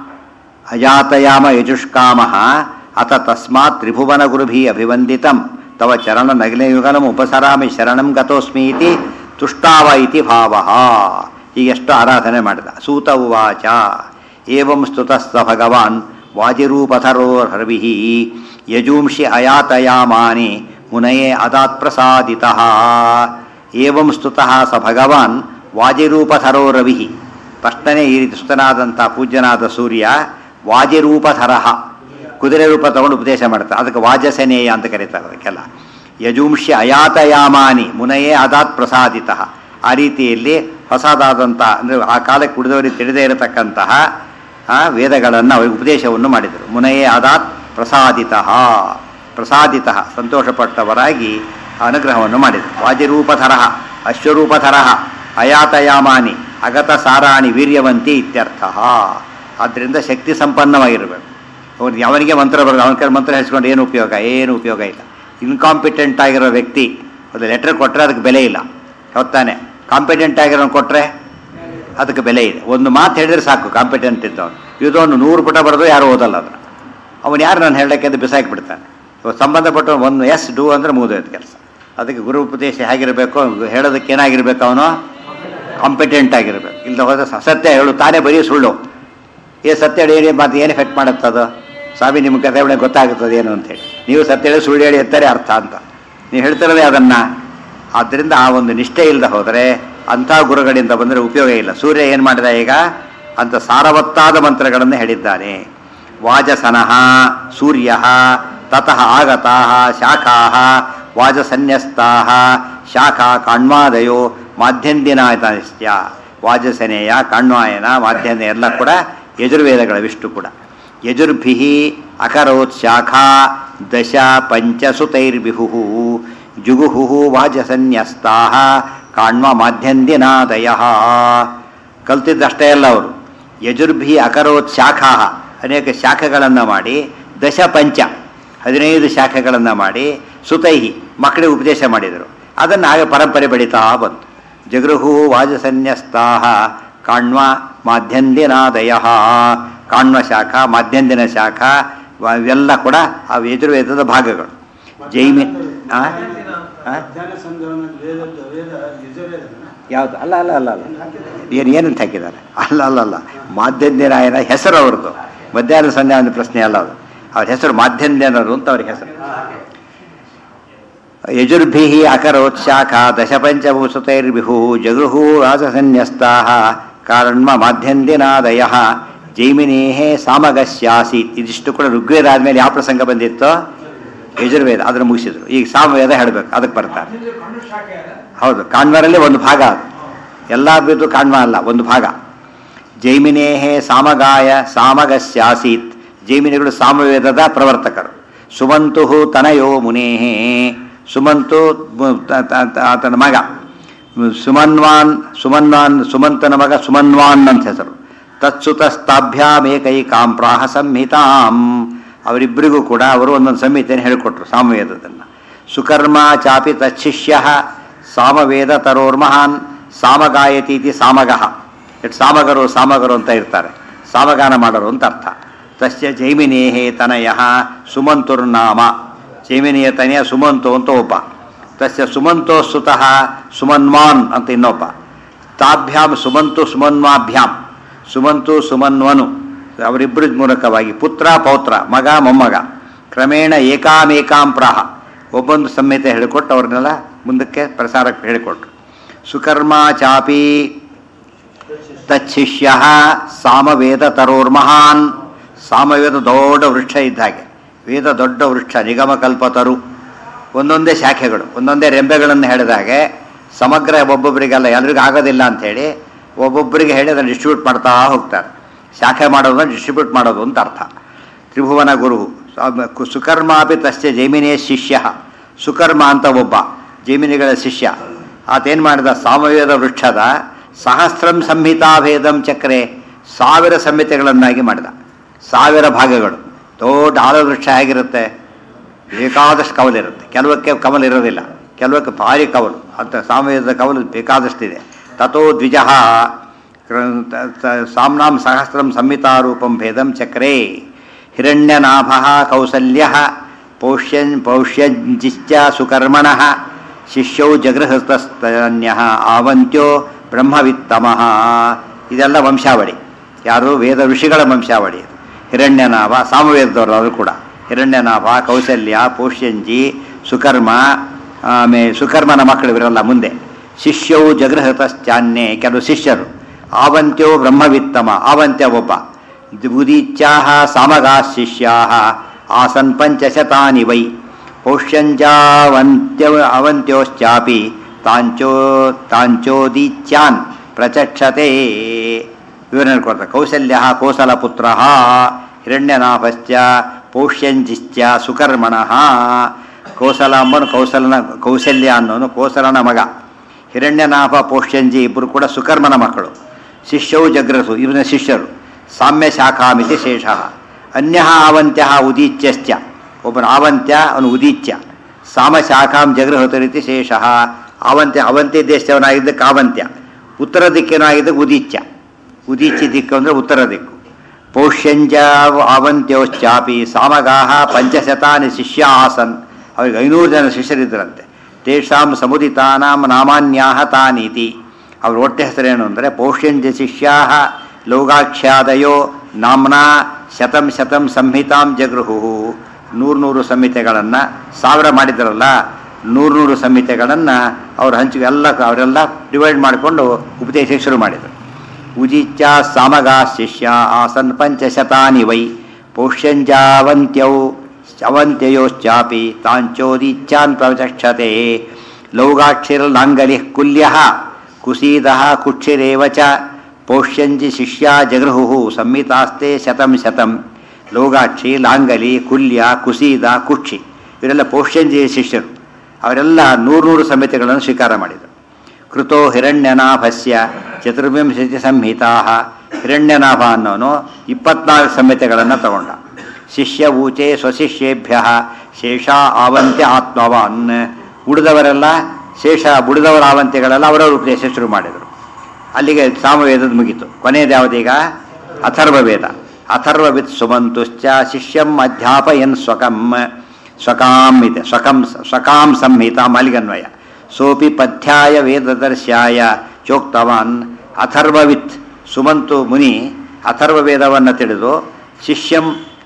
ಅಯಾತಯಾಮ ಯಜುಷ್ಕಾಮ ಅಥ ತಸ್ಮಾತ್ ತ್ರಿಭುವನ ಗುರುಭಿ ಅಭಿವಂದಿತಂ ತವ ಚರಣ ನಗ್ನಯುಗಲಂ ಉಪಸರಾಮಿ ಶರಣಂ ಗತೋಸ್ಮಿ ಇತಿ ತುಷ್ಟಾವ ಇತಿ ಭಾವ ಹೀಗೆಷ್ಟು ಆರಾಧನೆ ಮಾಡಿದ ಸೂತ ಉವಾಚ ಏವಂ ಸ್ತುತಸ್ಸ ಭಗವಾನ್ ವಾಜಿರೂಪಥರೋರ್ಹರ್ವಿಃ ಯಜೂಂಷಿ ಅಯಾತಯಾಮಾನಿ ಮುನಯೇ ಅದಾತ್ ಪ್ರಸಾದಿತಃ ಏವಂ ಸ್ತುತಃ ಸ ಭಗವಾನ್ ವಾಜಿರೂಪಥರೋ ರವಿಃ ಫಸ್ಟನೇ ಈ ರೀತಿ ಸ್ತುತನಾದಂಥ ಪೂಜ್ಯನಾದ ಸೂರ್ಯ ವಾಜಿರೂಪಧರಃ ಕುದುರೆ ರೂಪ ತಗೊಂಡು ಉಪದೇಶ ಮಾಡ್ತಾರೆ ಅದಕ್ಕೆ ವಾಜಸೇನೇಯ ಅಂತ ಕರೀತಾರೆ ಅದಕ್ಕೆಲ್ಲ ಯಜೂಂಷ್ಯ ಅಯಾತಯಾಮಾನಿ ಮುನಯೇ ಅದಾತ್ ಪ್ರಸಾದಿತ ಆ ರೀತಿಯಲ್ಲಿ ಹೊಸದಾದಂಥ ಅಂದರೆ ಆ ಕಾಲಕ್ಕೆ ಉಳಿದವರಿಗೆ ತಿಳಿದೇ ಇರತಕ್ಕಂತಹ ಆ, ವೇದಗಳನ್ನು ಅವರಿಗೆ ಉಪದೇಶವನ್ನು ಮಾಡಿದರು ಮುನಯೇ ಅದಾತ್ ಪ್ರಸಾದಿತ ಪ್ರಸಾದಿತ ಸಂತೋಷಪಟ್ಟವರಾಗಿ ಅನುಗ್ರಹವನ್ನು ಮಾಡಿದರು ವಾಜಿರೂಪಧರ ಅಶ್ವರೂಪಧರ ಅಯಾತಯಾಮಾನಿ ಅಗತ ಸಾರಾಣಿ ವೀರ್ಯವಂತಿ ಇತ್ಯರ್ಥ ಆದ್ದರಿಂದ ಶಕ್ತಿ ಸಂಪನ್ನವಾಗಿರಬೇಕು ಅವ್ರು ಅವನಿಗೆ ಮಂತ್ರ ಬರೋದು ಅವನ ಕೈ ಮಂತ್ರ ಹೇಳಿಸ್ಕೊಂಡು ಏನು ಉಪಯೋಗ ಏನು ಉಪಯೋಗ ಇಲ್ಲ ಇನ್ಕಾಂಪಿಟೆಂಟ್ ಆಗಿರೋ ವ್ಯಕ್ತಿ ಒಂದು ಲೆಟರ್ ಕೊಟ್ಟರೆ ಅದಕ್ಕೆ ಬೆಲೆ ಇಲ್ಲ ಹೊತ್ತಾನೆ ಕಾಂಪಿಟೆಂಟ್ ಆಗಿರೋ ಕೊಟ್ಟರೆ ಅದಕ್ಕೆ ಬೆಲೆ ಇದೆ ಒಂದು ಮಾತು ಹೇಳಿದ್ರೆ ಸಾಕು ಕಾಂಪಿಟೆಂಟ್ ಇದ್ದವನು ಇದೊಂದು ನೂರು ಪುಟ ಬರೆದು ಯಾರು ಓದಲ್ಲ ಅದನ್ನು ಅವನು ಯಾರು ನಾನು ಹೇಳಕ್ಕೆ ಅಂತ ಬಿಸಾಕಿ ಬಿಡ್ತಾನೆ ಇವತ್ತು ಸಂಬಂಧಪಟ್ಟ ಒಂದು ಎಸ್ ಡೂ ಅಂದರೆ ಮುಗಿದೋಯ್ತು ಕೆಲಸ ಅದಕ್ಕೆ ಗುರು ಉಪದೇಶ ಹೇಗಿರಬೇಕು ಹೇಳೋದಕ್ಕೆ ಏನಾಗಿರ್ಬೇಕು ಅವನು ಕಾಂಪಿಟೆಂಟ್ ಆಗಿರಬೇಕು ಇಲ್ಲದ ಹೋದ್ರೆ ಸ- ಸತ್ಯ ಹೇಳು ತಾನೇ ಬರೀ ಸುಳ್ಳು ಏ ಸತ್ಯ ಹೇಳಿ ಏನು ಮಾತು ಏನು ಎಫೆಕ್ಟ್ ಮಾಡುತ್ತದು ಸ್ವಾಮಿ ನಿಮ್ಮ ಕಥೆ ಒಳಗೆ ಗೊತ್ತಾಗುತ್ತದೆ ಏನು ಅಂತೇಳಿ ನೀವು ಸತ್ಯ ಹೇಳಿ ಸುಳ್ಳು ಹೇಳಿ ಎತ್ತಾರೆ ಅರ್ಥ ಅಂತ ನೀವು ಹೇಳ್ತಿರೋದೇ ಅದನ್ನ ಆದ್ದರಿಂದ ಆ ಒಂದು ನಿಷ್ಠೆ ಇಲ್ಲದೆ ಹೋದರೆ ಅಂಥ ಗುರುಗಳಿಂದ ಬಂದರೆ ಉಪಯೋಗ ಇಲ್ಲ ಸೂರ್ಯ ಏನು ಮಾಡಿದ ಈಗ ಅಂತ ಸಾರವತ್ತಾದ ಮಂತ್ರಗಳನ್ನು ಹೇಳಿದ್ದಾನೆ ವಾಜಸನಃ ಸೂರ್ಯ ತತಃ ಆಗತಾ ಶಾಖಾ ವಾಜಸನ್ಯಸ್ತಾ ಶಾಖಾ ಕಾಣ್ವಾದಯೋ ಮಾಧ್ಯಂದಿನಾಯತಶ್ಚ ವಾಜಸನೇಯ ಕಾಣ್ವಾಯನ ಮಾಧ್ಯಂದ ಎಲ್ಲ ಕೂಡ ಯಜುರ್ವೇದಗಳ ವಿಷ್ಣು ಕೂಡ ಯಜುರ್ಭಿ ಅಕರೋತ್ ಶಾಖಾ ದಶ ಪಂಚಸುತೈರ್ಬಿಹು ಜುಗುಹು ವಾಜಸನ್ಯಸ್ತಾ ಕಾಣ್ವ ಮಾಧ್ಯಂದಿನಾದಯ ಕಲ್ತಿದ್ದಷ್ಟೇ ಅಲ್ಲ ಅವರು ಯಜುರ್ಭಿ ಅಕರೋತ್ ಶಾಖಾ ಅನೇಕ ಶಾಖೆಗಳನ್ನು ಮಾಡಿ ದಶ ಪಂಚ ಹದಿನೈದು ಶಾಖೆಗಳನ್ನು ಮಾಡಿ ಸುತೈಹಿ ಮಕ್ಕಳಿಗೆ ಉಪದೇಶ ಮಾಡಿದರು ಅದನ್ನು ಹಾಗೆ ಪರಂಪರೆ ಬೆಳೀತಾ ಬಂತು ಜಗೃಹು ವಾಜಸನ್ಯಸ್ತಾ ಕಾಣ್ವ ಮಾಧ್ಯಂದಿನಾದಯ ಕಾಣ್ವ ಶಾಖ ಮಾಧ್ಯಂದಿನ ಶಾಖ ವ- ಇವೆಲ್ಲ ಕೂಡ ಆ ಯಜುರ್ವೇದದ ಭಾಗಗಳು ಜೈಮಿ ಆ? ಆ? ಮಧ್ಯಾಹ್ನ ಸಂಧ್ಯಾವನ ವೇದದ ವೇದ ಯಜುರ್ವೇದನ ಯಾವುದು ಅಲ್ಲ ಅಲ್ಲ ಅಲ್ಲ ಅಲ್ಲ ಏನು ಏನಂತ ಹಾಕಿದ್ದಾರೆ ಅಲ್ಲ ಅಲ್ಲ ಅಲ್ಲ ಮಾಧ್ಯಂದಿನಾಯನ ಹೆಸರು ಅವ್ರದ್ದು ಮಧ್ಯಾಹ್ನ ಸಂಧ್ಯಾ ಒಂದು ಪ್ರಶ್ನೆ ಅಲ್ಲ ಅದು ಅವ್ರ ಹೆಸರು ಮಾಧ್ಯಂದಿನರು ಅಂತ ಅವ್ರ ಹೆಸರು ಯಜುರ್ಭಿ ಅಕರೋತ್ಸಾಖ ದಶಪಂಚಭೂಸುತೈರ್ವಿಹು ಜಗೃಹು ರಾಜಸನ್ಯಸ್ತಾ ಕಾರಣ್ಮ ಮಾಧ್ಯಂದಿನಾದಯ ಜೈಮಿನೇಹೇ ಸಾಮಗಸ್ಯಾಸೀತ್ ಇದಿಷ್ಟು ಕೂಡ ಋಗ್ವೇದ ಆದ್ಮೇಲೆ ಯಾವ ಪ್ರಸಂಗ ಬಂದಿತ್ತೋ ಯಜುರ್ವೇದ ಅದನ್ನು ಮುಗಿಸಿದ್ರು ಈಗ ಸಾಮವೇದ ಹೇಳಬೇಕು ಅದಕ್ಕೆ ಬರ್ತಾರೆ ಅಂದ್ರೆ ಕಣ್ಣು ಶಾಖೆ ಅದ ಹೌದು ಕಾಣ್ವರಲ್ಲಿ ಒಂದು ಭಾಗ ಅದು ಎಲ್ಲ ಬಿದ್ದು ಕಾಣ್ವ ಅಲ್ಲ ಒಂದು ಭಾಗ ಜೈಮಿನೇಹೇ ಸಾಮಗಾಯ ಸಾಮಗಸ್ಯಾಸೀತ್ ಜೈಮಿನಿಗಳು ಸಾಮವೇದದ ಪ್ರವರ್ತಕರು ಸುಮಂತು ತನಯೋ ಮುನೇಹೇ ಸುಮಂತು ಮು- ತ- ತ- ತ- ಆತನ ಮಗ ಸುಮನ್ವಾನ್ ಸುಮನ್ವಾನ್ ಸುಮಂತನ ಮಗ ಸುಮನ್ವಾನ್ ಅಂತ ಹೆಸರು ತತ್ಸುತಸ್ತಾಭ್ಯಾಮೇಕೈಕಾಂ ಪ್ರಾಹ ಸಂಹಿತಾಂ ಅವರಿಬ್ಬರಿಗೂ ಕೂಡ ಅವರು ಒಂದೊಂದು ಸಂಹಿತೆಯನ್ನು ಹೇಳಿಕೊಟ್ರು ಸಾಮವೇದದನ್ನು ಸುಕರ್ಮ ಚಾಪಿ ತಚ್ಚಿಷ್ಯ ಸಾಮವೇದ ತರೋರ್ಮಹಾನ್ ಸಾಮಗಾಯತಿ ಇತಿ ಸಾಮಗಃ ಎಷ್ಟು ಸಾಮಗರು ಸಾಮಗರು ಅಂತ ಇರ್ತಾರೆ ಸಾಮಗಾನ ಮಾಡೋರು ಅಂತ ಅರ್ಥ ತಸ್ಯ ಜೈಮಿನೇಹೇ ತನಯ ಸುಮಂತುರ್ನಾಮ ಜೈಮಿನಿಯ ತನಯ ಸುಮಂತು ಅಂತ ಒಬ್ಬ ತಸ್ಯ ಸುಮಂತೋ ಸುತಃ ಸುಮನ್ವಾನ್ ಅಂತ ಇನ್ನೊಬ್ಬ ತಾಭ್ಯಾಂ ಸುಮಂತು ಸುಮನ್ವಾಭ್ಯಾಂ ಸುಮಂತು ಸುಮನ್ವನು ಅವರಿಬ್ಬರ ಮೂಲಕವಾಗಿ ಪುತ್ರ ಪೌತ್ರ ಮಗ ಮೊಮ್ಮಗ ಕ್ರಮೇಣ ಏಕಾಮೇಕಾಂ ಪ್ರಾಹ ಒಬ್ಬೊಂದು ಸಂಹಿತೆ ಹೇಳಿಕೊಟ್ಟು ಅವ್ರನ್ನೆಲ್ಲ ಮುಂದಕ್ಕೆ ಪ್ರಸಾರಕ್ಕೆ ಹೇಳಿಕೊಟ್ರು ಸುಕರ್ಮ ಚಾಪಿ ತಚ್ಚಿಷ್ಯ ಸಾಮವೇದ ತರೋರ್ಮಹಾನ್ ಸಾಮವೇದ ದೊಡ್ಡ ವೃಕ್ಷ ಇದ್ದ ಹಾಗೆ ವೇದ ದೊಡ್ಡ ವೃಕ್ಷ ನಿಗಮಕಲ್ಪತರು ಒಂದೊಂದೇ ಶಾಖೆಗಳು ಒಂದೊಂದೇ ರೆಂಬೆಗಳನ್ನು ಹೇಳಿದ ಹಾಗೆ ಸಮಗ್ರ ಒಬ್ಬೊಬ್ಬರಿಗೆಲ್ಲ ಎಲ್ರಿಗೂ ಆಗೋದಿಲ್ಲ ಅಂಥೇಳಿ ಒಬ್ಬೊಬ್ಬರಿಗೆ ಹೇಳಿ ಅದನ್ನು ಡಿಸ್ಟ್ರಿಬ್ಯೂಟ್ ಮಾಡ್ತಾ ಹೋಗ್ತಾರೆ ಶಾಖೆ ಮಾಡೋದನ್ನ ಡಿಸ್ಟ್ರಿಬ್ಯೂಟ್ ಮಾಡೋದು ಅಂತ ಅರ್ಥ ತ್ರಿಭುವನ ಗುರು ಸುಕರ್ಮಾಪಿ ತಸ್ಯ ಜೈಮಿನಿಯ ಶಿಷ್ಯ ಸುಕರ್ಮ ಅಂತ ಒಬ್ಬ ಜೈಮಿನಿಗಳ ಶಿಷ್ಯ ಆತೇನು ಮಾಡಿದ ಸಾಮವೇದ ವೃಕ್ಷದ ಸಹಸ್ರಂ ಸಂಹಿತಾಭೇದಂ ಚಕ್ರೆ ಸಾವಿರ ಸಂಹಿತೆಗಳನ್ನಾಗಿ ಮಾಡಿದ ಸಾವಿರ ಭಾಗಗಳು ದೊಡ್ಡ ಆಲ ವೃಕ್ಷ ಹೇಗಿರುತ್ತೆ ಬೇಕಾದಷ್ಟು ಕವಲಿರುತ್ತೆ ಕೆಲವಕ್ಕೆ ಕವಲು ಇರೋದಿಲ್ಲ ಕೆಲವಕ್ಕೆ ಭಾರಿ ಕವಲು ಅಂತ ಸಾಮವೇದದ ಕವಲು ಬೇಕಾದಷ್ಟಿದೆ ತಥೋ ದ್ವಿಜ ಸಾಮ್ನಾಂ ಸಹಸ್ರಂ ಸಂಹಿತಾರೂಪಂ ಭೇದಂ ಚಕ್ರೇ ಹಿರಣ್ಯನಾಭ ಕೌಸಲ್ಯ ಪೌಷ್ಯನ್ ಪೌಷ್ಯಂಜಿಶ್ಚ ಸುಕರ್ಮಣ ಶಿಷ್ಯೌ ಜಗೃಹಸ್ತನ್ಯ ಆವಂತ್ಯೋ ಬ್ರಹ್ಮವಿತ್ತಮಃ ಇದೆಲ್ಲ ವಂಶಾವಳಿ ಯಾರು ವೇದ ಋಷಿಗಳ ವಂಶಾವಳಿ ಹಿರಣ್ಯನಾಭ ಸಾಮವೇದದವರು ಅವರು ಕೂಡ ಹಿರಣ್ಯನಾಭ ಕೌಸಲ್ಯ ಪೌಷ್ಯಂಜಿ ಸುಕರ್ಮ ಆಮೇಲೆ ಸುಕರ್ಮನ ಮಕ್ಕಳು ಇವರೆಲ್ಲ ಮುಂದೆ ಶಿಷ್ಯವು ಜಗೃಹತಶ್ಚಾನ್ಯೆ ಕೆಲವು ಶಿಷ್ಯರು ಆವಂತ್ಯೋ ಬ್ರಹ್ಮವಿತ್ತಮ ಆವಂತ್ಯ ಒಬ್ಬ ಉದೀಚ್ಯಾ ಸಾಮಗಾ ಶಿಷ್ಯಾ ಆಸನ್ ಪಂಚಶತಾನಿ ವೈ ಪೌಷ್ಯಂಜಾವಂತ್ಯ ಅವಂತ್ಯೋಶ್ಚಾಪಿ ತಾಂಚೋ ತಾಂಚೋದೀಚ್ಯಾನ್ ಪ್ರಚಕ್ಷತೆ ವಿವರಣೆ ಕೊಡ್ತಾರೆ ಕೌಸಲ್ಯ ಕೋಸಲಪುತ್ರ ಹಿರಣ್ಯನಾಭಶ್ಚ ಪೌಷ್ಯಂಜಿಶ್ಚ ಸುಕರ್ಮಣ ಕೋಸಲ ಅಂಬನು ಕೌಸಲನ ಕೌಸಲ್ಯ ಅನ್ನೋನು ಕೋಸಲನ ಮಗ ಹಿರಣ್ಯನಾಭ ಪೌಷ್ಯಂಜಿ ಇಬ್ಬರು ಕೂಡ ಸುಕರ್ಮನ ಮಕ್ಕಳು ಶಿಷ್ಯವು ಜಗ್ರಸು ಇವನ ಶಿಷ್ಯರು ಸಾಮ್ಯ ಶಾಖಾಮಿತಿ ಶೇಷ ಅನ್ಯ ಆವಂತ್ಯ ಉದೀಚ್ಯಶ್ಚ ಒಬ್ಬನ ಆವಂತ್ಯ ಅವನು ಉದೀಚ್ಯ ಸಾಮ ಶಾಖಾಂ ಜಗೃಹತರಿತಿ ಶೇಷ ಆವಂತ್ಯ ಅವಂತ್ಯ ದೇಶದವನಾಗಿದ್ದಕ್ಕೆ ಆವಂತ್ಯ ಉತ್ತರ ದಿಕ್ಕಿನಾಗಿದ್ದಕ್ಕೆ ಉದೀಚ್ಯ ಉದೀಚ್ಯ ದಿಕ್ಕು ಅಂದರೆ ಉತ್ತರ ದಿಕ್ಕು ಪೌಷ್ಯಂಜ ಆವಂತ್ಯೋಶ್ಚಾಪಿ ಸಾಮಗಾಹ ಪಂಚಶತಾನಿ ಶಿಷ್ಯ ಆಸನ್ ಅವರಿಗೆ ಐನೂರು ಜನ ಶಿಷ್ಯರಿದ್ದರಂತೆ ತೇಷಾಂ ಸಮುದಿತಾನಾಂ ನಾಮಾನ್ಯಾಹ ತಾನೀತಿ ಅವ್ರ ಒಟ್ಟೆ ಹೆಸರೇನು ಅಂದರೆ ಪೌಷ್ಯಂಜ ಶಿಷ್ಯಾ ಲೋಗಾಖ್ಯಾದಯೋ ನಾಮ್ನಾ ಶತಂ ಶತಂ ಸಂಹಿತಾಂ ಜಗೃಹು ನೂರು ನೂರು ಸಂಹಿತೆಗಳನ್ನು ಸಾವಿರ ಮಾಡಿದ್ರಲ್ಲ ನೂರು ನೂರು ಸಂಹಿತೆಗಳನ್ನು ಅವ್ರು ಹಂಚಿ ಎಲ್ಲ ಅವರೆಲ್ಲ ಡಿವೈಡ್ ಮಾಡಿಕೊಂಡು ಉಪದೇಶ ಶುರು ಮಾಡಿದರು ಉಜಿಚ್ಚ ಸಾಮಗಾ ಶಿಷ್ಯ ಆಸನ್ ಪಂಚಶತಾನಿ ವೈ ಪೌಷ್ಯಂಜಾವಂತ್ಯೌ ಅವಂತ್ಯಯೋಶ್ಚಾಪಿ ತಾಂಚೋದೀಚ್ಚಾನ್ ಪ್ರಚಕ್ಷತೆ ಲೌಗಾಕ್ಷಿರ್ಲಾಂಗಲಿ ಕುಲ್ಯ ಕುಸೀದ ಕುಕ್ಷಿರೇವ ಚ ಪೌಷ್ಯಂಜಿ ಶಿಷ್ಯ ಜಗೃಹು ಸಂಹಿತಾಸ್ತೆ ಶತಂ ಶತಂ ಲೋಗಾಕ್ಷಿ ಲಾಂಗಲಿ ಕುಲ್ಯ ಕುಸೀದ ಕುಕ್ಷಿ ಇವರೆಲ್ಲ ಪೌಷ್ಯಂಜಿ ಶಿಷ್ಯರು ಅವರೆಲ್ಲ ನೂರು ನೂರು ಸಂಹಿತೆಗಳನ್ನು ಸ್ವೀಕಾರ ಮಾಡಿದರು ಕೃತೋ ಹಿರಣ್ಯನಾಭಸ್ಯ ಚತುರ್ವಿಂಶತಿ ಸಂಹಿತಾ ಹಿರಣ್ಯನಾಭ ಅನ್ನೋನು ಇಪ್ಪತ್ನಾಲ್ಕು ಸಂಹಿತೆಗಳನ್ನು ತಗೊಂಡ ಶಿಷ್ಯ ಊಚೆ ಸ್ವಶಿಷ್ಯೇಭ್ಯ ಶೇಷ ಆವಂತ್ಯ ಆತ್ಮವಾನ್ ಉಳಿದವರೆಲ್ಲ ಶೇಷ ಬುಡಿದವರ ಆವಂತ್ಯಗಳೆಲ್ಲ ಅವರವರು ಉಪದೇಶ ಶುರು ಮಾಡಿದರು ಅಲ್ಲಿಗೆ ಸಾಮವೇದದ ಮುಗೀತು ಕೊನೆಯದು ಯಾವುದೀಗ ಅಥರ್ವವೇದ ಅಥರ್ವವಿತ್ ಸುಮಂತುಶ್ಚ ಶಿಷ್ಯಂ ಅಧ್ಯಾಪಯನ್ ಸ್ವಕಂ ಸ್ವಕಾಂ ಇದೆ ಸ್ವಕಂ ಸ್ವಕಾಂ ಸಂಹಿತ ಮಾಲಿಗನ್ವಯ ಸೋಪಿ ಪಥ್ಯಾಯ ವೇದದರ್ಶ್ಯಾಯ ಚೋಕ್ತವಾನ್ ಅಥರ್ವವಿತ್ ಸುಮಂತು ಮುನಿ ಅಥರ್ವ ವೇದವನ್ನು ತಿಳಿದು ಶಿಷ್ಯಂ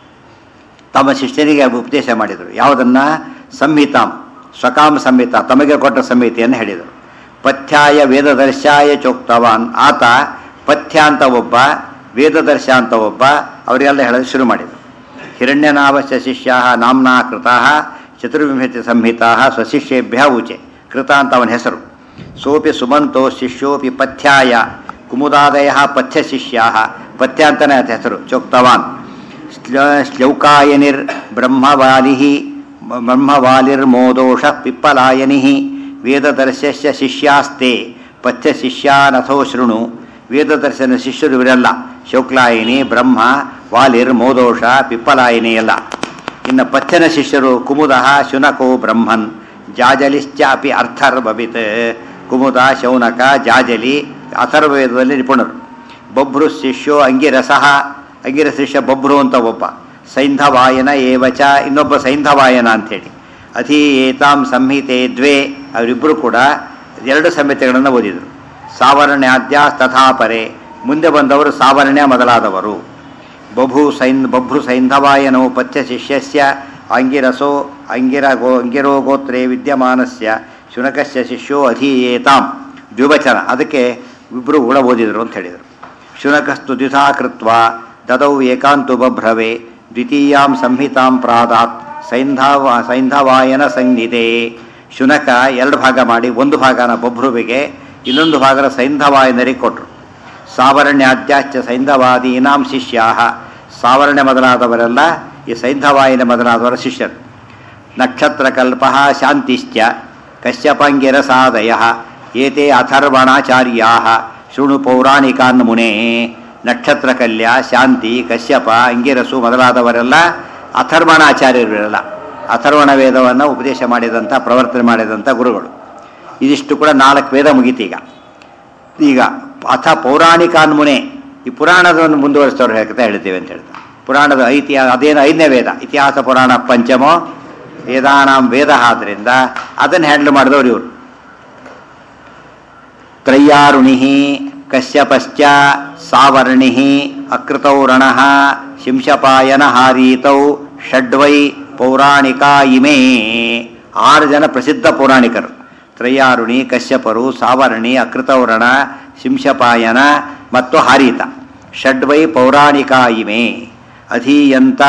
ತಮ್ಮ ಶಿಷ್ಯನಿಗೆ ಉಪದೇಶ ಮಾಡಿದರು ಯಾವುದನ್ನ ಸಂಹಿತಾಂ ಸ್ವಕಾಂ ಸಂಹಿತ ತಮಗೆ ಕೊಟ್ಟ ಸಂಹಿತೆಯನ್ನು ಹೇಳಿದರು ಪಥ್ಯಾಯ ವೇದದರ್ಶಾಯ ಚೋಕ್ತವಾನ್ ಆತ ಪಥ್ಯ ಅಂತ ಒಬ್ಬ ವೇದದರ್ಶ ಅಂತ ಒಬ್ಬ ಅವರೆಲ್ಲ ಹೇಳಲು ಶುರು ಮಾಡಿದರು ಹಿರಣ್ಯನಾಭಸ್ಯ ಶಿಷ್ಯ ನಾಮ್ನಾ ಕೃತಾ ಚತುರ್ವಿಂಶತಿ ಸಂಹಿತಾ ಸ್ವಶಿಷ್ಯೇಭ್ಯ ಊಚೆ ಕೃತ ಅಂತ ಅವನ ಹೆಸರು ಸೋಪಿ ಸುಮಂತೋ ಶಿಷ್ಯೋಪಿ ಪಥ್ಯಾಯ ಕುಮುದಾದಯ ಪಥ್ಯ ಶಿಷ್ಯಾ ಪಥ್ಯ ಅಂತಲೇ ಆತ ಹೆಸರು ಚೋಕ್ತವಾನ್ ಶ್ಲೌಕಾಯನಿರ್ ಬ್ರಹ್ಮವಾಲಿ ಬ್ರಹ್ಮವಾಲಿರ್ಮೋದೋಷ ಪಿಪ್ಪಲಾಯನಿ ವೇದದರ್ಶಸ್ಯ ಶಿಷ್ಯಾಸ್ತೆ ಪಥ್ಯ ಶಿಷ್ಯಾನಥೋ ಶೃಣು ವೇದದರ್ಶನ ಶಿಷ್ಯರು ಇವರೆಲ್ಲ ಶೌಕ್ಲಾಯಿನಿ ಬ್ರಹ್ಮ ವಾಲಿರ್ ಮೋದೋಷ ಪಿಪ್ಪಲಾಯಿನಿ ಎಲ್ಲ ಇನ್ನು ಪಥ್ಯನ ಶಿಷ್ಯರು ಕುಮುದ ಶುನಕೋ ಬ್ರಹ್ಮನ್ ಜಾಜಲಿಶ್ಚ ಅಪಿ ಅರ್ಥರ್ಭವಿತ್ ಕುಮುದ ಶೌನಕ ಜಾಜಲಿ ಅಥರ್ವವೇದದಲ್ಲಿ ನಿಪುಣರು ಬಭ್ರು ಶಿಷ್ಯೋ ಅಂಗಿರಸಃ ಅಂಗಿರಸ ಶಿಷ್ಯ ಬಭ್ರು ಅಂತ ಒಬ್ಬ ಸೈಂಧವಾಯನ ಏವಚ ಇನ್ನೊಬ್ಬ ಸೈಂಧವಾಯನ ಅಂಥೇಳಿ ಅಧಿ ಏತಾಂ ಸಂಹಿತೆ ದ್ವೇ ಅವರಿಬ್ಬರು ಕೂಡ ಎರಡು ಸಂಹಿತೆಗಳನ್ನು ಓದಿದರು ಸಾವರ್ಣ್ಯಾದ್ಯ ತಥಾಪರೆ ಮುಂದೆ ಬಂದವರು ಸಾವರ್ಣ್ಯ ಮೊದಲಾದವರು ಬಭು ಸೈನ್ ಬಭ್ರು ಸೈಂಧವಾಯನೋ ಪಥ್ಯ ಶಿಷ್ಯಸ್ಯ ಅಂಗಿರಸೋ ಅಂಗಿರ ಗೋ ಅಂಗಿರೋ ಗೋತ್ರೇ ವಿದ್ಯಮಾನಸ್ಯ ಶುನಕಸ್ಯ ಶಿಷ್ಯೋ ಅಧೀಯೇತಾಂ ದ್ವಿವಚನ ಅದಕ್ಕೆ ಇಬ್ಬರು ಕೂಡ ಓದಿದರು ಅಂತ ಹೇಳಿದರು ಶುನಕಸ್ತು ದ್ವಿಧಾ ಕೃತ್ವ ದದೌ ಏಕಾಂತು ಬಭ್ರವೆ ದ್ವಿತೀಯಾಂ ಸಂಹಿತಾಂ ಪ್ರಾದಾತ್ ಸೈಂಧವ ಸೈಂಧವಾಯನ ಸಂಹಿತೆ ಶುನಕ ಎರಡು ಭಾಗ ಮಾಡಿ ಒಂದು ಭಾಗನ ಬಭ್ರುವಿಗೆ ಇನ್ನೊಂದು ಭಾಗನ ಸೈಂಧವಾಯನರಿಗೆ ಕೊಟ್ಟರು ಸಾವರ್ಣ್ಯಾದ್ಯಾಶ್ಚ ಸೈಂಧವಾದೀನಾಂ ಶಿಷ್ಯಾ ಸಾವರ್ಣ್ಯ ಮೊದಲಾದವರೆಲ್ಲ ಈ ಸೈಂಧವಾಯಿನ ಮೊದಲಾದವರ ಶಿಷ್ಯರು ನಕ್ಷತ್ರಕಲ್ಪ ಶಾಂತಿಶ್ಚ ಕಶ್ಯಪಂಗಿರಸಾದಯ ಏತೆ ಅಥರ್ವಣಾಚಾರ್ಯಾ ಶೃಣು ಪೌರಾಣಿಕಾನ್ ಮುನೇ ನಕ್ಷತ್ರಕಲ್ಯ ಶಾಂತಿ ಕಶ್ಯಪ ಅಂಗಿರಸು ಮೊದಲಾದವರೆಲ್ಲ ಅಥರ್ವಣಾಚಾರ್ಯರಿರಲ್ಲ ಅಥರ್ವಣ ವೇದವನ್ನು ಉಪದೇಶ ಮಾಡಿದಂಥ ಪ್ರವರ್ತನೆ ಮಾಡಿದಂಥ ಗುರುಗಳು ಇದಿಷ್ಟು ಕೂಡ ನಾಲ್ಕು ವೇದ ಮುಗೀತೀಗ ಈಗ ಅಥ ಪೌರಾಣಿಕಾನ್ ಮುನೆ ಈ ಪುರಾಣದವನ್ನು ಮುಂದುವರಿಸ್ತವ್ರು ಹೇಳ್ತಾ ಹೇಳ್ತೇವೆ ಅಂತ ಹೇಳ್ತಾರೆ ಪುರಾಣದ ಐತಿಹಾಸ ಅದೇನು ಐದನೇ ವೇದ ಇತಿಹಾಸ ಪುರಾಣ ಪಂಚಮೋ ವೇದಾನಾಂ ವೇದ ಆದ್ರಿಂದ ಅದನ್ನು ಹ್ಯಾಂಡಲ್ ಮಾಡಿದವರು ಇವರು ತ್ರಯ್ಯಾರುಣಿ ಕಶ್ಯಪಶ್ಚ ಸಾವರ್ಣಿ ಅಕೃತೌ ರಣ ಶಿಂಶಪಾಯನ ಹಾರೀತೌ ಷಡ್ವೈ ಪೌರಾಣಿಕ ಇಮೇ ಆರು ಜನ ಪ್ರಸಿದ್ಧ ಪೌರಾಣಿಕರು ತ್ರಯ್ಯಾರುಣಿ ಕಶ್ಯಪರು ಸಾವರ್ಣಿ ಅಕೃತೌರಣ ಶಿಂಶಪಾಯನ ಮತ್ತು ಹಾರೀತ ಷಡ್ವೈ ಪೌರಾಣಿಕ ಇಮೆ ಅಧೀಯಂತ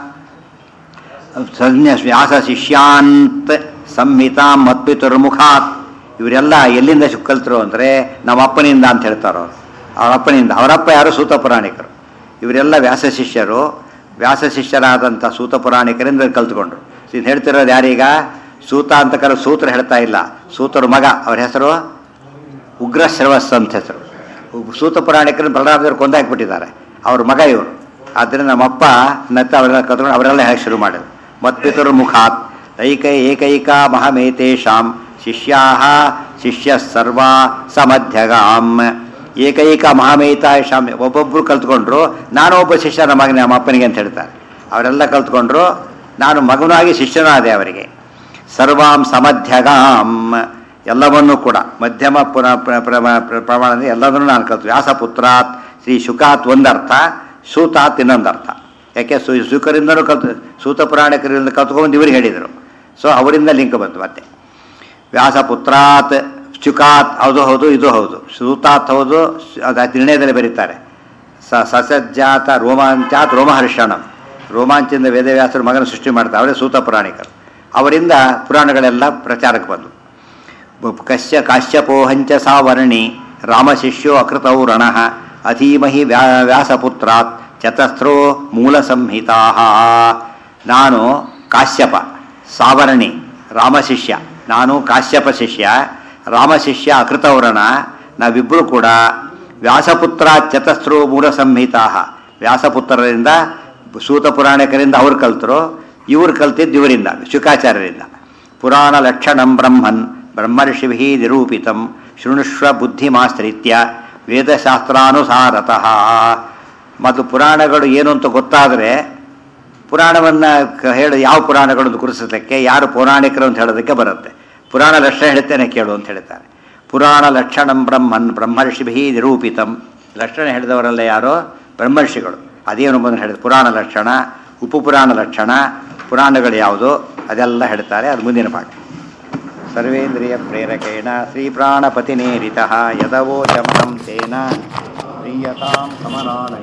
ಸಂಜ್ಞ ವ್ಯಾಸ ಶಿಷ್ಯಾಂತ್ ಸಂಹಿತಾಂ ಮತ್ಪಿತುರ್ಮುಖಾತ್ ಇವರೆಲ್ಲ ಎಲ್ಲಿಂದ ಶು- ಕಲ್ತರು ಅಂದರೆ ನಮ್ಮ ಅಪ್ಪನಿಂದ ಅಂತ ಹೇಳ್ತಾರೋ ಅವ್ರ ಅಪ್ಪನಿಂದ ಅವರಪ್ಪ ಯಾರು ಸೂತ ಪುರಾಣಿಕರು ಇವರೆಲ್ಲ ವ್ಯಾಸ ಶಿಷ್ಯರು ವ್ಯಾಸ ಶಿಷ್ಯರಾದಂಥ ಸೂತ ಪುರಾಣಿಕರಿಂದ ಕಲ್ತ್ಕೊಂಡ್ರು ಇದು ಹೇಳ್ತಿರೋದು ಯಾರೀಗ ಸೂತ ಅಂತ ಕರೆ ಸೂತ್ರ ಹೇಳ್ತಾ ಇಲ್ಲ ಸೂತರ ಮಗ ಅವ್ರ ಹೆಸರು ಉಗ್ರ ಶ್ರವಸ್ ಅಂತ ಹೆಸರು ಉಗ್- ಸೂತ ಪುರಾಣಿಕರನ್ನು ಬಲರಾಮದೇವರು ಕೊಂದಾಕ್ಬಿಟ್ಟಿದ್ದಾರೆ ಅವ್ರ ಮಗ ಇವರು ಆದ್ದರಿಂದ ನಮ್ಮಪ್ಪ ನತ್ತ ಅವರೆಲ್ಲ ಕತ್ಕೊಂಡು ಅವರೆಲ್ಲ ಹೇಗೆ ಶುರು ಮಾಡಿದ್ರು ಮತ್ಪಿತುರ್ ಮುಖಾತ್ ಐಕ ಏಕೈಕ ಮಹಮೇತೇಷಾಂ ಶಿಷ್ಯಾ ಶಿಷ್ಯ ಸರ್ವ ಸಮಧ್ಯಗಾಂ ಏಕೈಕ ಮಹಾಮೇತಾಯಶಾಮ್ ಒಬ್ಬೊಬ್ರು ಕಲ್ತ್ಕೊಂಡ್ರು ನಾನು ಒಬ್ಬ ಶಿಷ್ಯ ನಮ್ಮ ಮಗನ ನಮ್ಮ ಅಪ್ಪನಿಗೆ ಅಂತ ಹೇಳ್ತಾರೆ ಅವರೆಲ್ಲ ಕಲ್ತ್ಕೊಂಡ್ರು ನಾನು ಮಗನಾಗಿ ಶಿಷ್ಯನಾದೆ ಅವರಿಗೆ ಸರ್ವಾಂ ಸಮಧ್ಯಗಾಂ ಎಲ್ಲವನ್ನೂ ಕೂಡ ಮಧ್ಯಮ ಪುರ ಪ್ರ- ಪ್ರ- ಪ್ರ- ಪ್ರಮಾಣದಲ್ಲಿ ಎಲ್ಲದನ್ನೂ ನಾನು ಕಲ್ತು ವ್ಯಾಸಪುತ್ರಾತ್ ಶ್ರೀ ಶುಕಾತ್ ಒಂದರ್ಥ ಸೂತಾತ್ ಇನ್ನೊಂದರ್ಥ ಯಾಕೆ ಸು ಶುಕರಿಂದನೂ ಕಲ್ತು ಸೂತ ಪುರಾಣಿಕರಿಂದ ಕಲ್ತ್ಕೊಂಡು ಇವ್ರಿಗೆ ಹೇಳಿದರು ಸೊ ಅವರಿಂದ ಲಿಂಕ್ ಬಂತು ಮತ್ತೆ ವ್ಯಾಸಪುತ್ರಾತ್ ಶುಕಾತ್ ಅದು ಹೌದು ಇದು ಹೌದು ಸೂತಾತ್ ಹೌದು ಅದು ನಿರ್ಣಯದಲ್ಲಿ ಬರೀತಾರೆ ಸ ಸಸಜ್ಜಾತ ರೋಮಾಂಚಾತ್ ರೋಮಹರ್ಷಣಂ ರೋಮಾಂಚದಿಂದ ವೇದವ್ಯಾಸರು ಮಗನ ಸೃಷ್ಟಿ ಮಾಡ್ತಾರೆ ಅವರೇ ಸೂತ ಪುರಾಣಿಕರು ಅವರಿಂದ ಪುರಾಣಗಳೆಲ್ಲ ಪ್ರಚಾರಕ್ಕೆ ಬಂದು ಬ- ಕಶ್ಯ ಕಾಶ್ಯಪೋಹಂಚ ಸಾವರ್ಣಿ ರಾಮಶಿಷ್ಯೋ ಅಕೃತೌ ರಣಃ ಅಧೀಮಹಿ ವ್ಯಾ ವ್ಯಾಸಪುತ್ರಾತ್ ಚತಸ್ರೋ ಮೂಲ ಸಂಹಿತಾ ನಾನು ಕಾಶ್ಯಪ ಸಾವರ್ಣಿ ರಾಮಶಿಷ್ಯ ನಾನು ಕಾಶ್ಯಪ ಶಿಷ್ಯ ರಾಮಶಿಷ್ಯ ಅಕೃತೌರಣ ನಾವಿಬ್ಬರು ಕೂಡ ವ್ಯಾಸಪುತ್ರ ಚತಸ್ರೋ ಮೂಲ ಸಂಹಿತಾ ವ್ಯಾಸಪುತ್ರರಿಂದ ಸೂತ ಪುರಾಣಿಕರಿಂದ ಅವ್ರು ಕಲ್ತರು ಇವ್ರು ಕಲ್ತಿದ್ದು ಇವರಿಂದ ಶುಕಾಚಾರ್ಯರಿಂದ ಪುರಾಣ ಲಕ್ಷಣಂ ಬ್ರಹ್ಮನ್ ಬ್ರಹ್ಮರ್ಷಿಭಿ ನಿರೂಪಿತಂ ಶೃಣುಷ್ವ ಬುದ್ಧಿಮಾಶ್ರಿತ್ಯ ವೇದಶಾಸ್ತ್ರಾನುಸಾರತಃ ಮತ್ತು ಪುರಾಣಗಳು ಏನು ಅಂತ ಗೊತ್ತಾದರೆ ಪುರಾಣವನ್ನು ಹೇಳಿ ಯಾವ ಪುರಾಣಗಳನ್ನು ಗುರುಸಲಿಕ್ಕೆ ಯಾರು ಪೌರಾಣಿಕರು ಅಂತ ಹೇಳೋದಕ್ಕೆ ಬರುತ್ತೆ ಪುರಾಣ ಲಕ್ಷಣ ಹೇಳ್ತೇನೆ ಕೇಳು ಅಂತ ಹೇಳ್ತಾರೆ ಪುರಾಣ ಲಕ್ಷಣಂ ಬ್ರಹ್ಮನ್ ಬ್ರಹ್ಮರ್ಷಿಭಿ ನಿರೂಪಿತಂ ಲಕ್ಷಣ ಹೇಳಿದವರೆಲ್ಲ ಯಾರೋ ಬ್ರಹ್ಮರ್ಷಿಗಳು ಅದೇನು ಬಂದು ಹೇಳಿದ ಪುರಾಣ ಲಕ್ಷಣ ಉಪಪುರಾಣ ಲಕ್ಷಣ ಪುರಾಣಗಳು ಯಾವುದು ಅದೆಲ್ಲ ಹೇಳ್ತಾರೆ ಅದು ಮುಂದಿನ ಪಾಠ ಸರ್ವೇಂದ್ರಿಯ ಪ್ರೇರಕೇಣ ಶ್ರೀ ಪ್ರಾಣಪತಿನೇರಿತ ಯದವೋಚಮಹಂ ತೇನ ಪ್ರೀಯತಾಂ ಸಮನಾನ